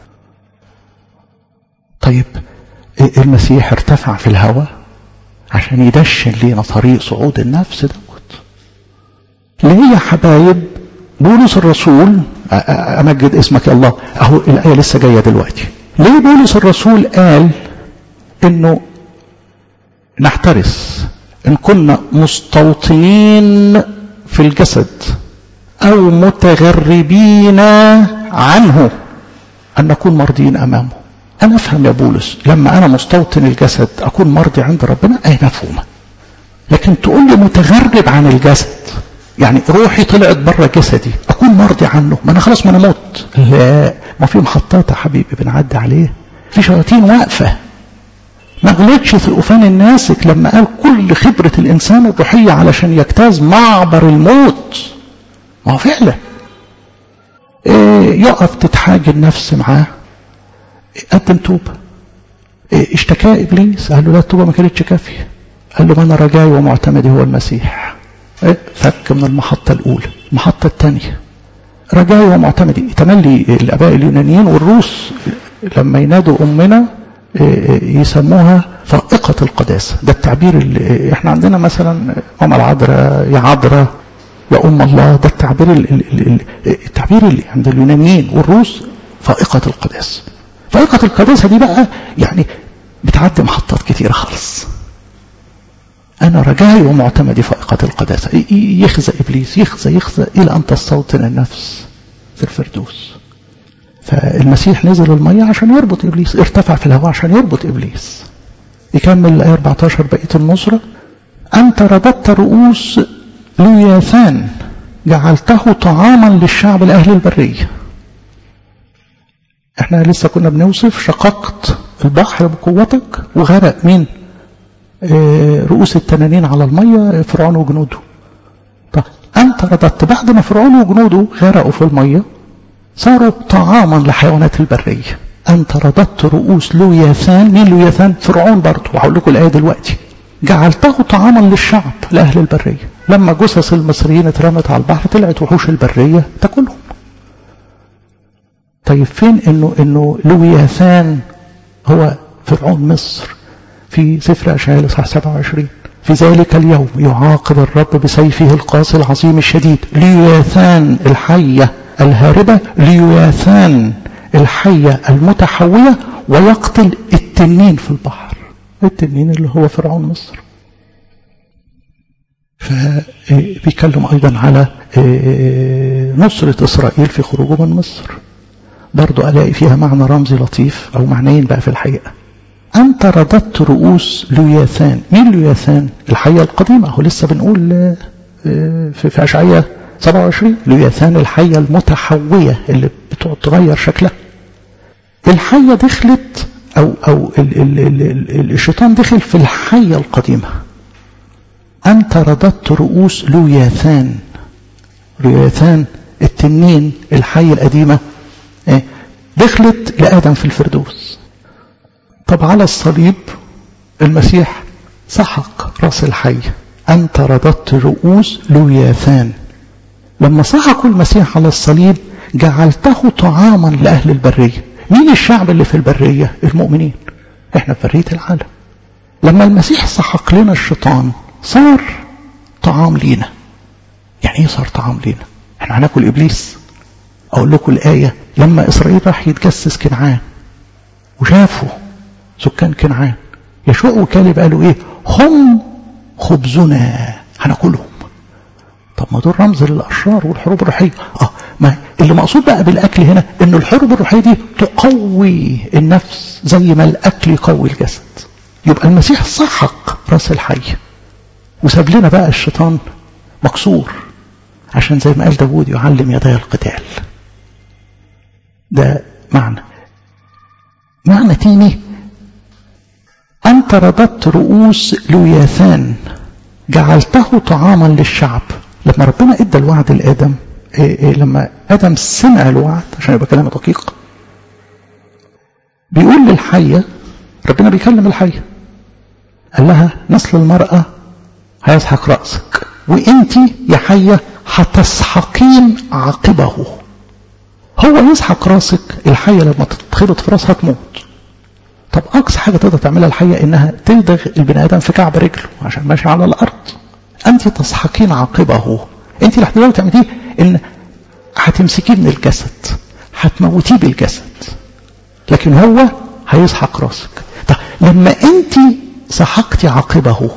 طيب المسيح ارتفع في الهواء عشان يدشن لينا طريق صعود النفس دوت ليه يا حبايب بولس الرسول امجد اسمك يا الله اهو الايه لسه جايه دلوقتي ليه بولس الرسول قال انه نحترس إن كنا مستوطنين في الجسد أو متغربين عنه أن نكون مرضيين أمامه أنا أفهم يا بولس لما أنا مستوطن الجسد أكون مرضي عند ربنا أي مفهومة لكن تقول لي متغرب عن الجسد يعني روحي طلعت بره جسدي أكون مرضي عنه ما أنا خلاص ما أنا موت لا ما في محطات يا حبيبي بنعدي عليه في شياطين واقفة ما غلطش في الأوفان الناسك لما قال كل خبرة الإنسان الروحية علشان يجتاز معبر الموت ما هو فعلا إيه يقف تتحاج النفس معاه قدم توبة إيه اشتكى إبليس قال له لا التوبة ما كانتش كافية قال له ما أنا رجائي ومعتمدي هو المسيح إيه فك من المحطة الأولى المحطة الثانية رجائي ومعتمدي تملي الآباء اليونانيين والروس لما ينادوا أمنا يسموها فائقة القداسة ده التعبير اللي احنا عندنا مثلا أم العذراء يا عذراء يا أم الله ده التعبير التعبير اللي عند اليونانيين والروس فائقة القداسة فائقة القداسة دي بقى يعني بتعدي محطات كتيرة خالص أنا رجائي ومعتمدي فائقة القداسة يخزى إبليس يخزى يخزى إلى أن تستوطن النفس في الفردوس فالمسيح نزل المية عشان يربط إبليس ارتفع في الهواء عشان يربط إبليس يكمل الآية 14 بقية النصرة أنت رددت رؤوس لوياثان جعلته طعاما للشعب الأهل البرية احنا لسه كنا بنوصف شققت البحر بقوتك وغرق مين اه رؤوس التنانين على المية فرعون وجنوده طب أنت رددت بعد ما فرعون وجنوده غرقوا في المية صاروا طعاما لحيوانات البرية أنت رددت رؤوس لوياثان مين لوياثان فرعون برضه وهقول لكم الآية دلوقتي جعلته طعاما للشعب لأهل البرية لما جثث المصريين اترمت على البحر طلعت وحوش البرية تاكلهم طيب فين انه انه لوياثان هو فرعون مصر في سفر اشعياء الاصحاح 27 في ذلك اليوم يعاقب الرب بسيفه القاسي العظيم الشديد لياثان الحيه الهاربة ليواثان الحية المتحوية ويقتل التنين في البحر التنين اللي هو فرعون مصر فبيتكلم أيضا على نصرة إسرائيل في خروجه من مصر برضو ألاقي فيها معنى رمزي لطيف أو معنيين بقى في الحقيقة أنت رددت رؤوس لياثان مين لياثان الحية القديمة هو لسه بنقول في أشعية 27 لياثان الحية المتحوية اللي بتقعد تغير شكلها الحية دخلت أو, أو ال ال ال ال الشيطان دخل في الحية القديمة أنت رددت رؤوس لياثان لياثان التنين الحية القديمة دخلت لآدم في الفردوس طب على الصليب المسيح سحق رأس الحية أنت رددت رؤوس لياثان لما سحقوا المسيح على الصليب جعلته طعاما لأهل البرية مين الشعب اللي في البرية المؤمنين احنا في برية العالم لما المسيح سحق لنا الشيطان صار طعام لينا يعني ايه صار طعام لينا احنا هناكل ابليس اقول لكم الايه لما اسرائيل راح يتجسس كنعان وشافوا سكان كنعان يشوع وكالب قالوا ايه هم خبزنا هناكلهم طب ما دول رمز للاشرار والحروب الروحيه اه ما اللي مقصود بقى بالاكل هنا ان الحروب الروحيه دي تقوي النفس زي ما الاكل يقوي الجسد يبقى المسيح سحق راس الحي وساب لنا بقى الشيطان مكسور عشان زي ما قال داوود يعلم يدي القتال ده معنى معنى تاني أنت رددت رؤوس لوياثان جعلته طعاما للشعب لما ربنا ادى الوعد لآدم إيه إيه لما آدم سمع الوعد عشان يبقى كلام دقيق بيقول للحية ربنا بيكلم الحية قال لها نسل المرأة هيسحق رأسك وانت يا حية هتسحقين عاقبه هو يسحق راسك الحية لما تتخبط في راسها تموت طب أقصى حاجة تقدر تعملها الحية إنها تلدغ البني آدم في كعب رجله عشان ماشي على الأرض أنت تسحقين عاقبه أنت اللي هتقدري تعمليه إن هتمسكيه من الجسد هتموتيه بالجسد لكن هو هيسحق راسك طب لما أنت سحقتي عاقبه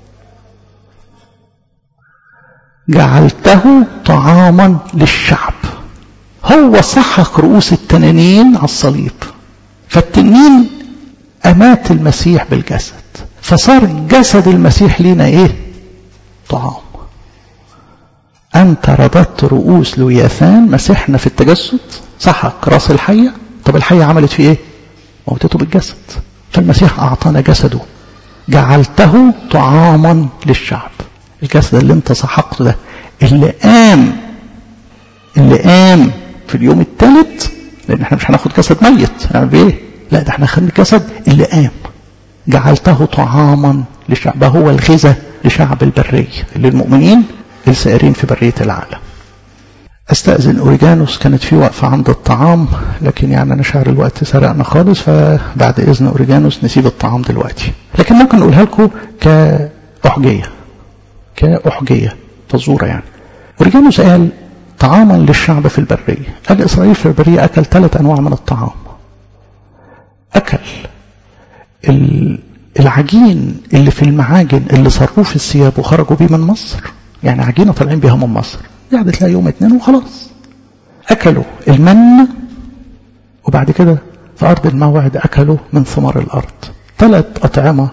جعلته طعاما للشعب هو سحق رؤوس التنانين على الصليب فالتنين أمات المسيح بالجسد فصار جسد المسيح لنا إيه طعام أنت رددت رؤوس لوياثان مسيحنا في التجسد سحق راس الحية طب الحية عملت فيه إيه موتته بالجسد فالمسيح أعطانا جسده جعلته طعاما للشعب الجسد اللي انت سحقته ده اللي قام اللي قام في اليوم الثالث لان احنا مش هناخد جسد ميت يعني بايه لا ده احنا خدنا الجسد اللي قام جعلته طعاما لشعب هو الغذاء لشعب البرية للمؤمنين السائرين في برية العالم استأذن أوريجانوس كانت في وقفة عند الطعام لكن يعني أنا شعر الوقت سرقنا خالص فبعد إذن أوريجانوس نسيب الطعام دلوقتي لكن ممكن نقولها لكم كأحجية كأحجية فزورة يعني أوريجانوس قال طعاما للشعب في البرية قال إسرائيل في البرية أكل ثلاث أنواع من الطعام أكل العجين اللي في المعاجن اللي صروه في الثياب وخرجوا بيه من مصر يعني عجينة طالعين بيها من مصر قعدت لها يوم اتنين وخلاص أكلوا المن وبعد كده في أرض الموعد أكلوا من ثمار الأرض ثلاث أطعمة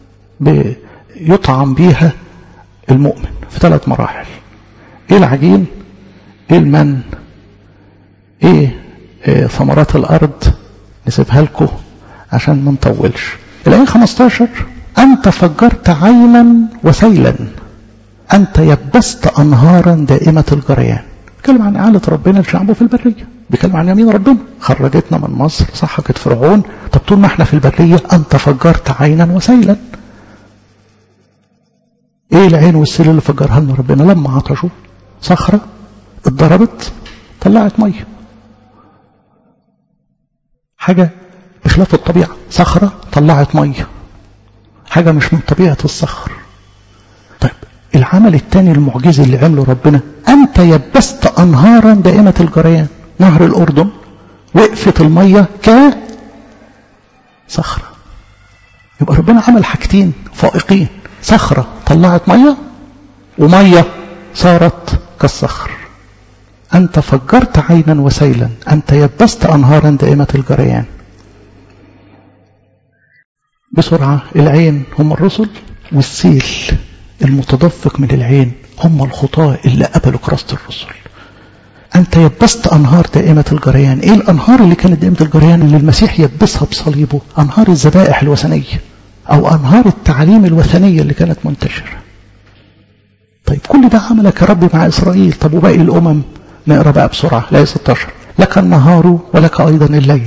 يطعم بيها المؤمن في ثلاث مراحل إيه العجين إيه المن إيه, إيه ثمرات الأرض نسيبها لكم عشان ما نطولش الآية 15 أنت فجرت عينا وسيلا أنت يبست أنهارا دائمة الجريان بيتكلم عن إعالة ربنا لشعبه في البرية بيتكلم عن يمين ربنا خرجتنا من مصر صحكت فرعون طب طول ما احنا في البرية أنت فجرت عينا وسيلا ايه العين والسيل اللي فجرها لنا ربنا لما عطشوا صخرة اتضربت طلعت مية حاجة بخلاف الطبيعة صخرة طلعت مية حاجة مش من طبيعة الصخر طيب العمل الثاني المعجزي اللي عمله ربنا أنت يبست أنهارا دائمة الجريان نهر الأردن وقفت المية ك صخرة يبقى ربنا عمل حاجتين فائقين صخرة طلعت مية ومية صارت كالصخر أنت فجرت عينا وسيلا أنت يبست أنهارا دائمة الجريان بسرعة العين هم الرسل والسيل المتدفق من العين هم الخطاة اللي قبلوا كراسة الرسل أنت يبست أنهار دائمة الجريان إيه الأنهار اللي كانت دائمة الجريان اللي المسيح يبسها بصليبه أنهار الذبائح الوثنية أو أنهار التعليم الوثنية اللي كانت منتشرة طيب كل ده عملك يا رب مع إسرائيل طب وباقي الأمم نقرأ بقى بسرعة لا 16 لك النهار ولك أيضا الليل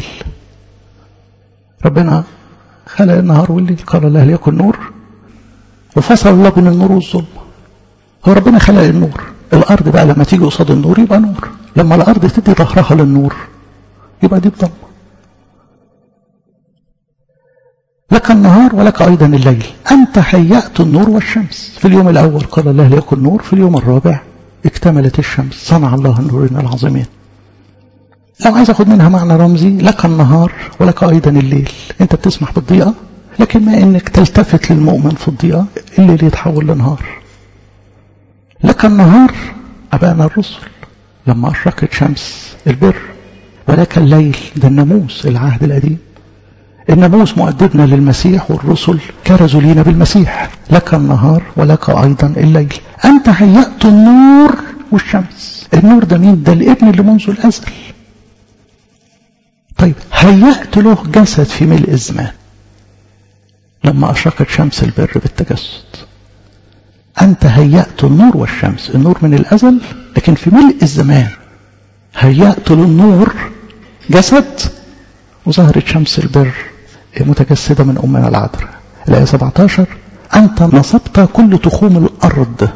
ربنا خلق النهار والليل قال الله ليكن نور وفصل الله بين النور والظلمة هو ربنا خلق النور الأرض بقى لما تيجي قصاد النور يبقى نور لما الأرض تدي ظهرها للنور يبقى دي بضلمة لك النهار ولك أيضا الليل أنت هيأت النور والشمس في اليوم الأول قال الله ليكن نور في اليوم الرابع اكتملت الشمس صنع الله النورين العظيمين لو عايز أخذ منها معنى رمزي لك النهار ولك أيضا الليل أنت بتسمح بالضيئة لكن ما إنك تلتفت للمؤمن في الضيئة الليل يتحول لنهار لك النهار أبانا الرسل لما أشرقت شمس البر ولك الليل ده الناموس العهد القديم الناموس مؤدبنا للمسيح والرسل كرزوا لينا بالمسيح لك النهار ولك أيضا الليل أنت هيأت النور والشمس النور ده مين ده الابن اللي منذ الأزل طيب هيأت له جسد في ملء الزمان لما أشرقت شمس البر بالتجسد أنت هيأت النور والشمس النور من الأزل لكن في ملء الزمان هيأت للنور جسد وظهرت شمس البر متجسدة من أمنا العذراء الآية 17 أنت نصبت كل تخوم الأرض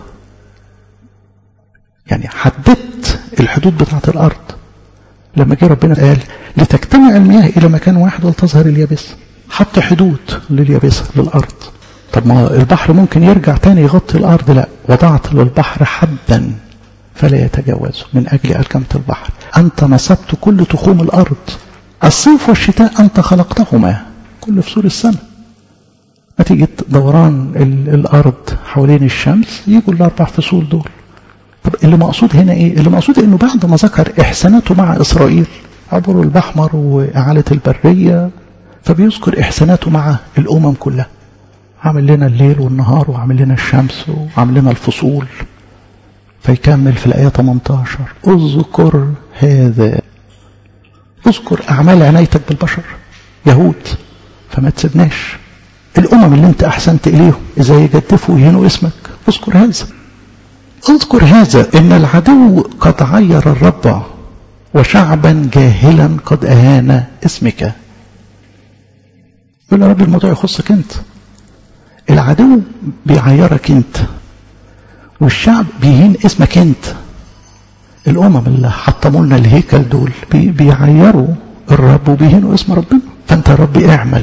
يعني حددت الحدود بتاعة الأرض لما جه ربنا قال لتجتمع المياه إلى مكان واحد ولتظهر اليابسة حط حدود لليابسة للأرض طب ما البحر ممكن يرجع تاني يغطي الأرض لا وضعت للبحر حدا فلا يتجاوزه من أجل ألكمة البحر أنت نصبت كل تخوم الأرض الصيف والشتاء أنت خلقتهما كل فصول السنة نتيجة دوران الأرض حوالين الشمس يجوا الأربع فصول دول طب اللي مقصود هنا إيه؟ اللي مقصود إنه بعد ما ذكر إحساناته مع إسرائيل عبروا البحمر وإعالة البرية فبيذكر إحساناته مع الأمم كلها عامل لنا الليل والنهار وعامل لنا الشمس وعامل لنا الفصول فيكمل في الآية 18 اذكر هذا اذكر أعمال عنايتك بالبشر يهود فما تسيبناش الأمم اللي أنت أحسنت إليهم إذا يجدفوا يهينوا اسمك اذكر هذا اذكر هذا إن العدو قد عير الرب وشعبا جاهلا قد أهان اسمك يقول يا رب الموضوع يخصك انت العدو بيعيرك انت والشعب بيهين اسمك انت الامم اللي حطموا لنا الهيكل دول بي بيعيروا الرب وبيهينوا اسم ربنا فانت يا رب اعمل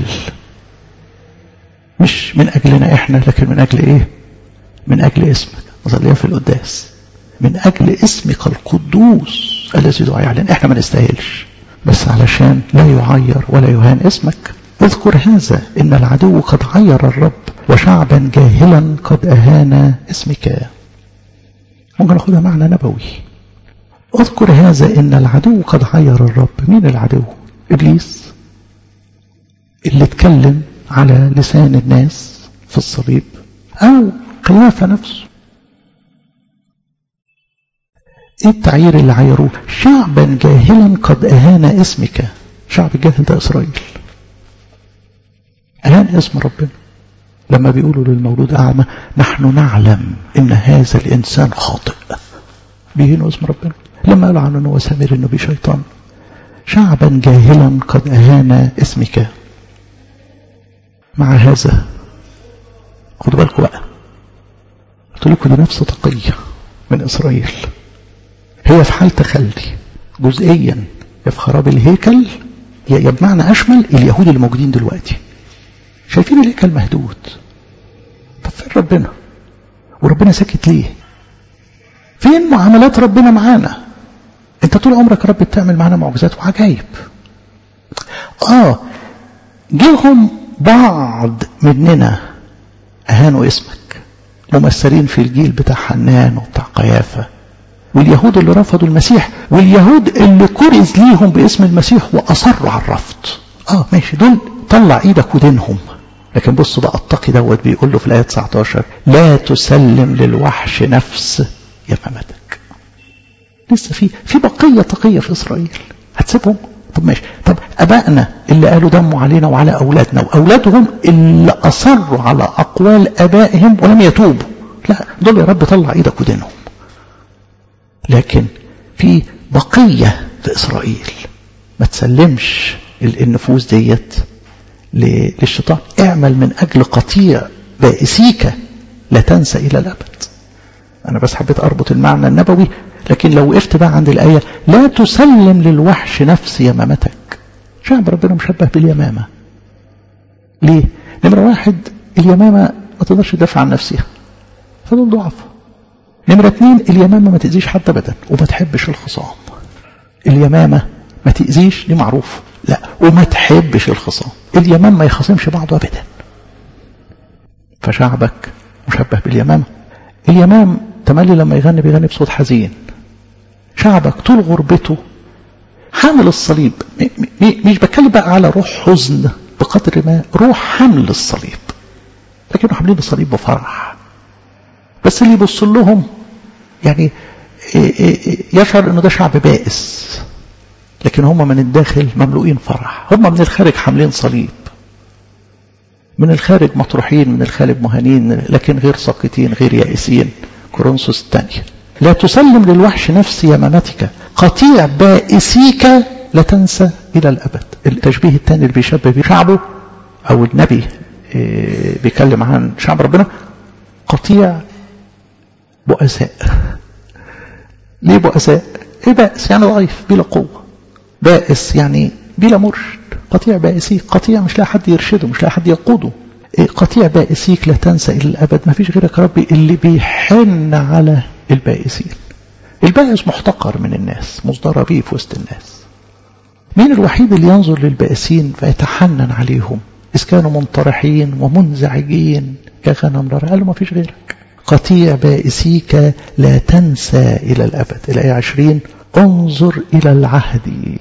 مش من اجلنا احنا لكن من اجل ايه من اجل اسمك نصليها في القداس من اجل اسمك القدوس الذي دعي علينا احنا ما نستاهلش بس علشان لا يعير ولا يهان اسمك اذكر هذا ان العدو قد عير الرب وشعبا جاهلا قد اهان اسمك ممكن ناخدها معنى نبوي اذكر هذا ان العدو قد عير الرب مين العدو ابليس اللي اتكلم على لسان الناس في الصليب او قيافه نفسه ايه التعيير اللي عيروه شعبا جاهلا قد اهان اسمك شعب الجاهل ده اسرائيل اهان اسم ربنا لما بيقولوا للمولود اعمى نحن نعلم ان هذا الانسان خاطئ بيهينوا اسم ربنا لما قالوا عنه انه سامر انه بشيطان شعبا جاهلا قد اهان اسمك مع هذا خدوا بالكم بقى قلت لكم دي نفس تقيه من اسرائيل هي في حال تخلي جزئيا يا في خراب الهيكل يا بمعنى اشمل اليهود اللي موجودين دلوقتي شايفين الهيكل مهدود طب فين ربنا وربنا ساكت ليه فين معاملات ربنا معانا انت طول عمرك يا رب بتعمل معانا معجزات وعجائب اه جيهم بعض مننا اهانوا اسمك ممثلين في الجيل بتاع حنان وبتاع قيافه واليهود اللي رفضوا المسيح واليهود اللي كرز ليهم باسم المسيح واصروا على الرفض اه ماشي دول طلع ايدك ودينهم لكن بص بقى التقي دوت بيقول له في الايه 19 لا تسلم للوحش نفس يمامتك لسه في في بقيه تقيه في اسرائيل هتسيبهم طب ماشي طب ابائنا اللي قالوا دموا علينا وعلى اولادنا واولادهم اللي اصروا على اقوال ابائهم ولم يتوبوا لا دول يا رب طلع ايدك ودينهم لكن في بقيه في اسرائيل ما تسلمش النفوس ديت للشيطان اعمل من أجل قطيع بائسيك لا تنسى إلى الأبد أنا بس حبيت أربط المعنى النبوي لكن لو وقفت بقى عند الآية لا تسلم للوحش نفس يمامتك شعب ربنا مشبه باليمامة ليه؟ نمرة واحد اليمامة ما تقدرش تدافع عن نفسها فدول ضعف نمرة اتنين اليمامة ما تأذيش حد أبدا وما تحبش الخصام اليمامة ما تأذيش دي معروف لا وما تحبش الخصام اليمام ما يخاصمش بعضه ابدا فشعبك مشبه باليمامة اليمام تملي لما يغني بيغني بصوت حزين شعبك طول غربته حامل الصليب مش بتكلم بقى على روح حزن بقدر ما روح حمل الصليب لكنه حاملين الصليب بفرح بس اللي يبص لهم يعني يشعر انه ده شعب بائس لكن هم من الداخل مملوئين فرح هم من الخارج حاملين صليب من الخارج مطروحين من الخارج مهانين لكن غير ساقطين غير يائسين كورنثوس الثانية لا تسلم للوحش نفس يمامتك قطيع بائسيك لا تنسى إلى الأبد التشبيه الثاني اللي بيشبه بيه شعبه أو النبي بيكلم عن شعب ربنا قطيع بؤساء ليه بؤساء ايه بائس يعني ضعيف بلا قوة بائس يعني بلا مرشد قطيع بائسيك قطيع مش لاقي حد يرشده مش لاقي حد يقوده قطيع بائسيك لا تنسى إلى الأبد ما فيش غيرك يا ربي اللي بيحن على البائسين البائس محتقر من الناس مصدر بيه في وسط الناس مين الوحيد اللي ينظر للبائسين فيتحنن عليهم إذ كانوا منطرحين ومنزعجين كغنم رأى قال له ما فيش غيرك قطيع بائسيك لا تنسى إلى الأبد الآية عشرين انظر إلى العهد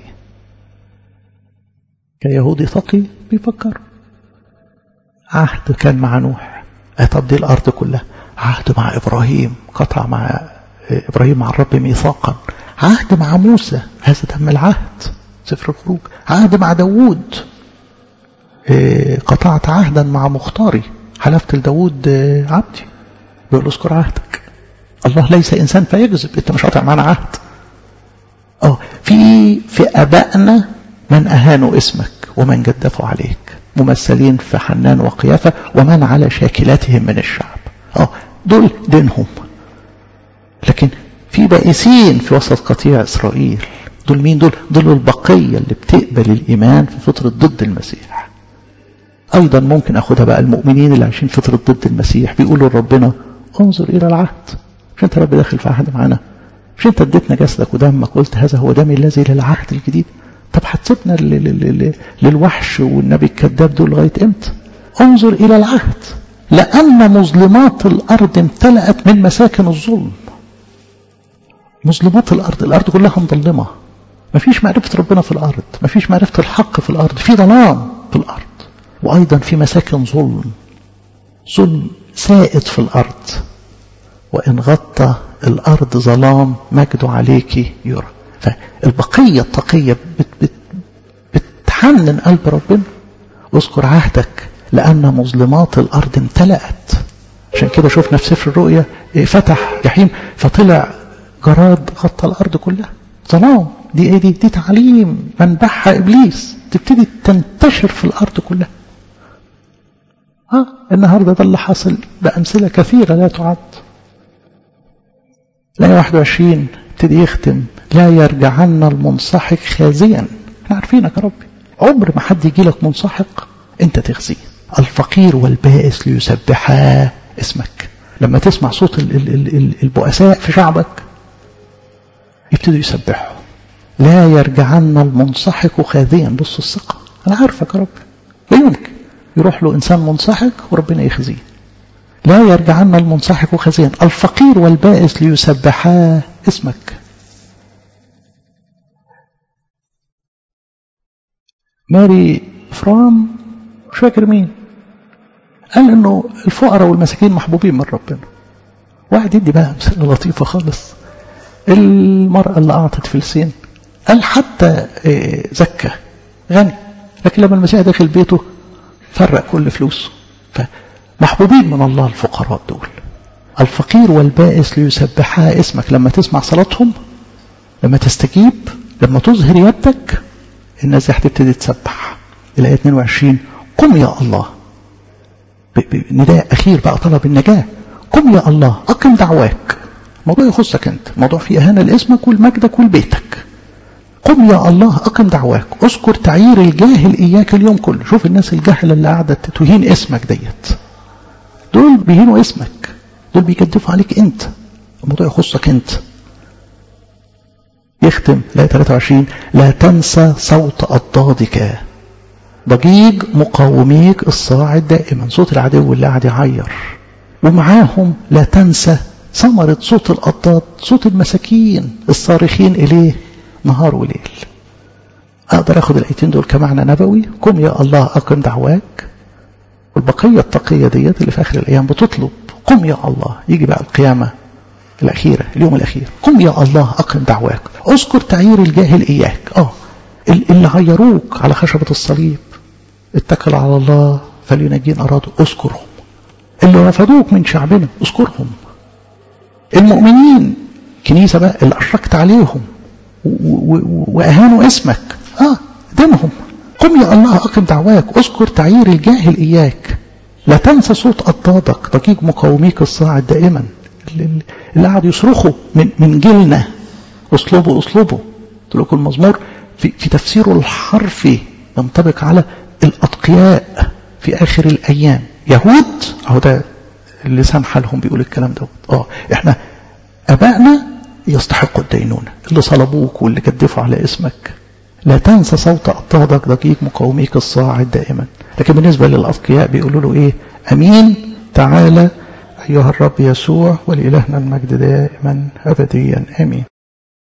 كيهودي تقي بيفكر عهد كان مع نوح طب دي الأرض كلها عهد مع إبراهيم قطع مع إبراهيم مع الرب ميثاقا عهد مع موسى هذا تم العهد سفر الخروج عهد مع داوود قطعت عهدا مع مختاري حلفت لداوود عبدي بيقول اذكر عهدك الله ليس إنسان فيكذب أنت مش قاطع معنا عهد اه في في ابائنا من اهانوا اسمك ومن جدفوا عليك ممثلين في حنان وقيافه ومن على شاكلتهم من الشعب اه دول دينهم لكن في بائسين في وسط قطيع اسرائيل دول مين دول دول البقيه اللي بتقبل الايمان في فتره ضد المسيح ايضا ممكن اخدها بقى المؤمنين اللي عايشين فتره ضد المسيح بيقولوا لربنا انظر الى العهد مش انت رب داخل في عهد معانا مش انت اديتنا جسدك ودمك قلت هذا هو دمي الذي للعهد الجديد طب هتسيبنا للوحش والنبي الكذاب دول لغايه امتى انظر الى العهد لان مظلمات الارض امتلأت من مساكن الظلم مظلمات الارض الارض كلها مظلمه مفيش معرفه ربنا في الارض مفيش معرفه الحق في الارض في ظلام في الارض وايضا في مساكن ظلم ظلم سائد في الارض وان غطى الارض ظلام مجده عليك يرى فالبقيه التقيه بت بت بتحنن قلب ربنا اذكر عهدك لان مظلمات الارض امتلأت عشان كده شفنا في سفر الرؤيا فتح جحيم فطلع جراد غطى الارض كلها ظلام دي ايه دي دي تعليم منبعها ابليس تبتدي تنتشر في الارض كلها ها النهارده ده اللي حاصل بامثله كثيره لا تعد لا 21 ابتدي يختم لا يرجعن المنسحق خازيا احنا عارفينك يا ربي عمر ما حد يجي لك منسحق انت تخزيه الفقير والبائس ليسبحا اسمك لما تسمع صوت ال ال ال البؤساء في شعبك يبتدوا يسبحوا لا يرجعن المنسحق خاذيا بص الثقة أنا عارفك يا رب لا يمكن يروح له إنسان منسحق وربنا يخزيه لا يرجعن المنسحق خزيا الفقير والبائس ليسبحا اسمك ماري فرام مش فاكر مين قال انه الفقراء والمساكين محبوبين من ربنا واحد يدي بقى امثله لطيفه خالص المراه اللي اعطت فلسين قال حتى زكى غني لكن لما المسيح داخل بيته فرق كل فلوسه فمحبوبين من الله الفقراء دول الفقير والبائس ليسبحا اسمك لما تسمع صلاتهم لما تستجيب لما تظهر يدك الناس هتبتدي تسبح الآية 22 قم يا الله نداء أخير بقى طلب النجاة قم يا الله أقم دعواك الموضوع يخصك أنت الموضوع فيه أهانة لاسمك ولمجدك ولبيتك قم يا الله أقم دعواك اذكر تعيير الجاهل إياك اليوم كله شوف الناس الجاهلة اللي قاعدة تهين اسمك ديت دول بيهينوا اسمك دول بيجدفوا عليك أنت الموضوع يخصك أنت يختم لا 23 لا تنسى صوت أضدادك ضجيج مقاوميك الصاعد دائما صوت العدو اللي قاعد يعير ومعاهم لا تنسى ثمرة صوت الأضداد صوت المساكين الصارخين إليه نهار وليل أقدر أخذ الآيتين دول كمعنى نبوي قم يا الله أقم دعواك والبقية التقية ديت اللي في آخر الأيام بتطلب قم يا الله يجي بقى القيامة الأخيرة اليوم الأخير قم يا الله أقم دعواك اذكر تعيير الجاهل إياك آه اللي عيروك على خشبة الصليب اتكل على الله فلينجين أرادوا اذكرهم اللي رفضوك من شعبنا اذكرهم المؤمنين كنيسة بقى اللي أشركت عليهم وأهانوا اسمك آه دينهم قم يا الله أقم دعواك اذكر تعيير الجاهل إياك لا تنسى صوت أضدادك دقيق مقاوميك الصاعد دائما اللي قعدوا يصرخوا من من جيلنا اصلبوا اصلبوا قلت لكم المزمور في, في تفسيره الحرفي ينطبق على الاتقياء في اخر الايام يهود اهو ده اللسان حالهم بيقول الكلام دوت اه احنا ابائنا يستحقوا الدينونه اللي صلبوك واللي كدفوا على اسمك لا تنسى صوت اضطهدك دقيق مقاوميك الصاعد دائما لكن بالنسبه للاتقياء بيقولوا له ايه امين تعالى أيها الرب يسوع ولإلهنا المجد دائما أبديا آمين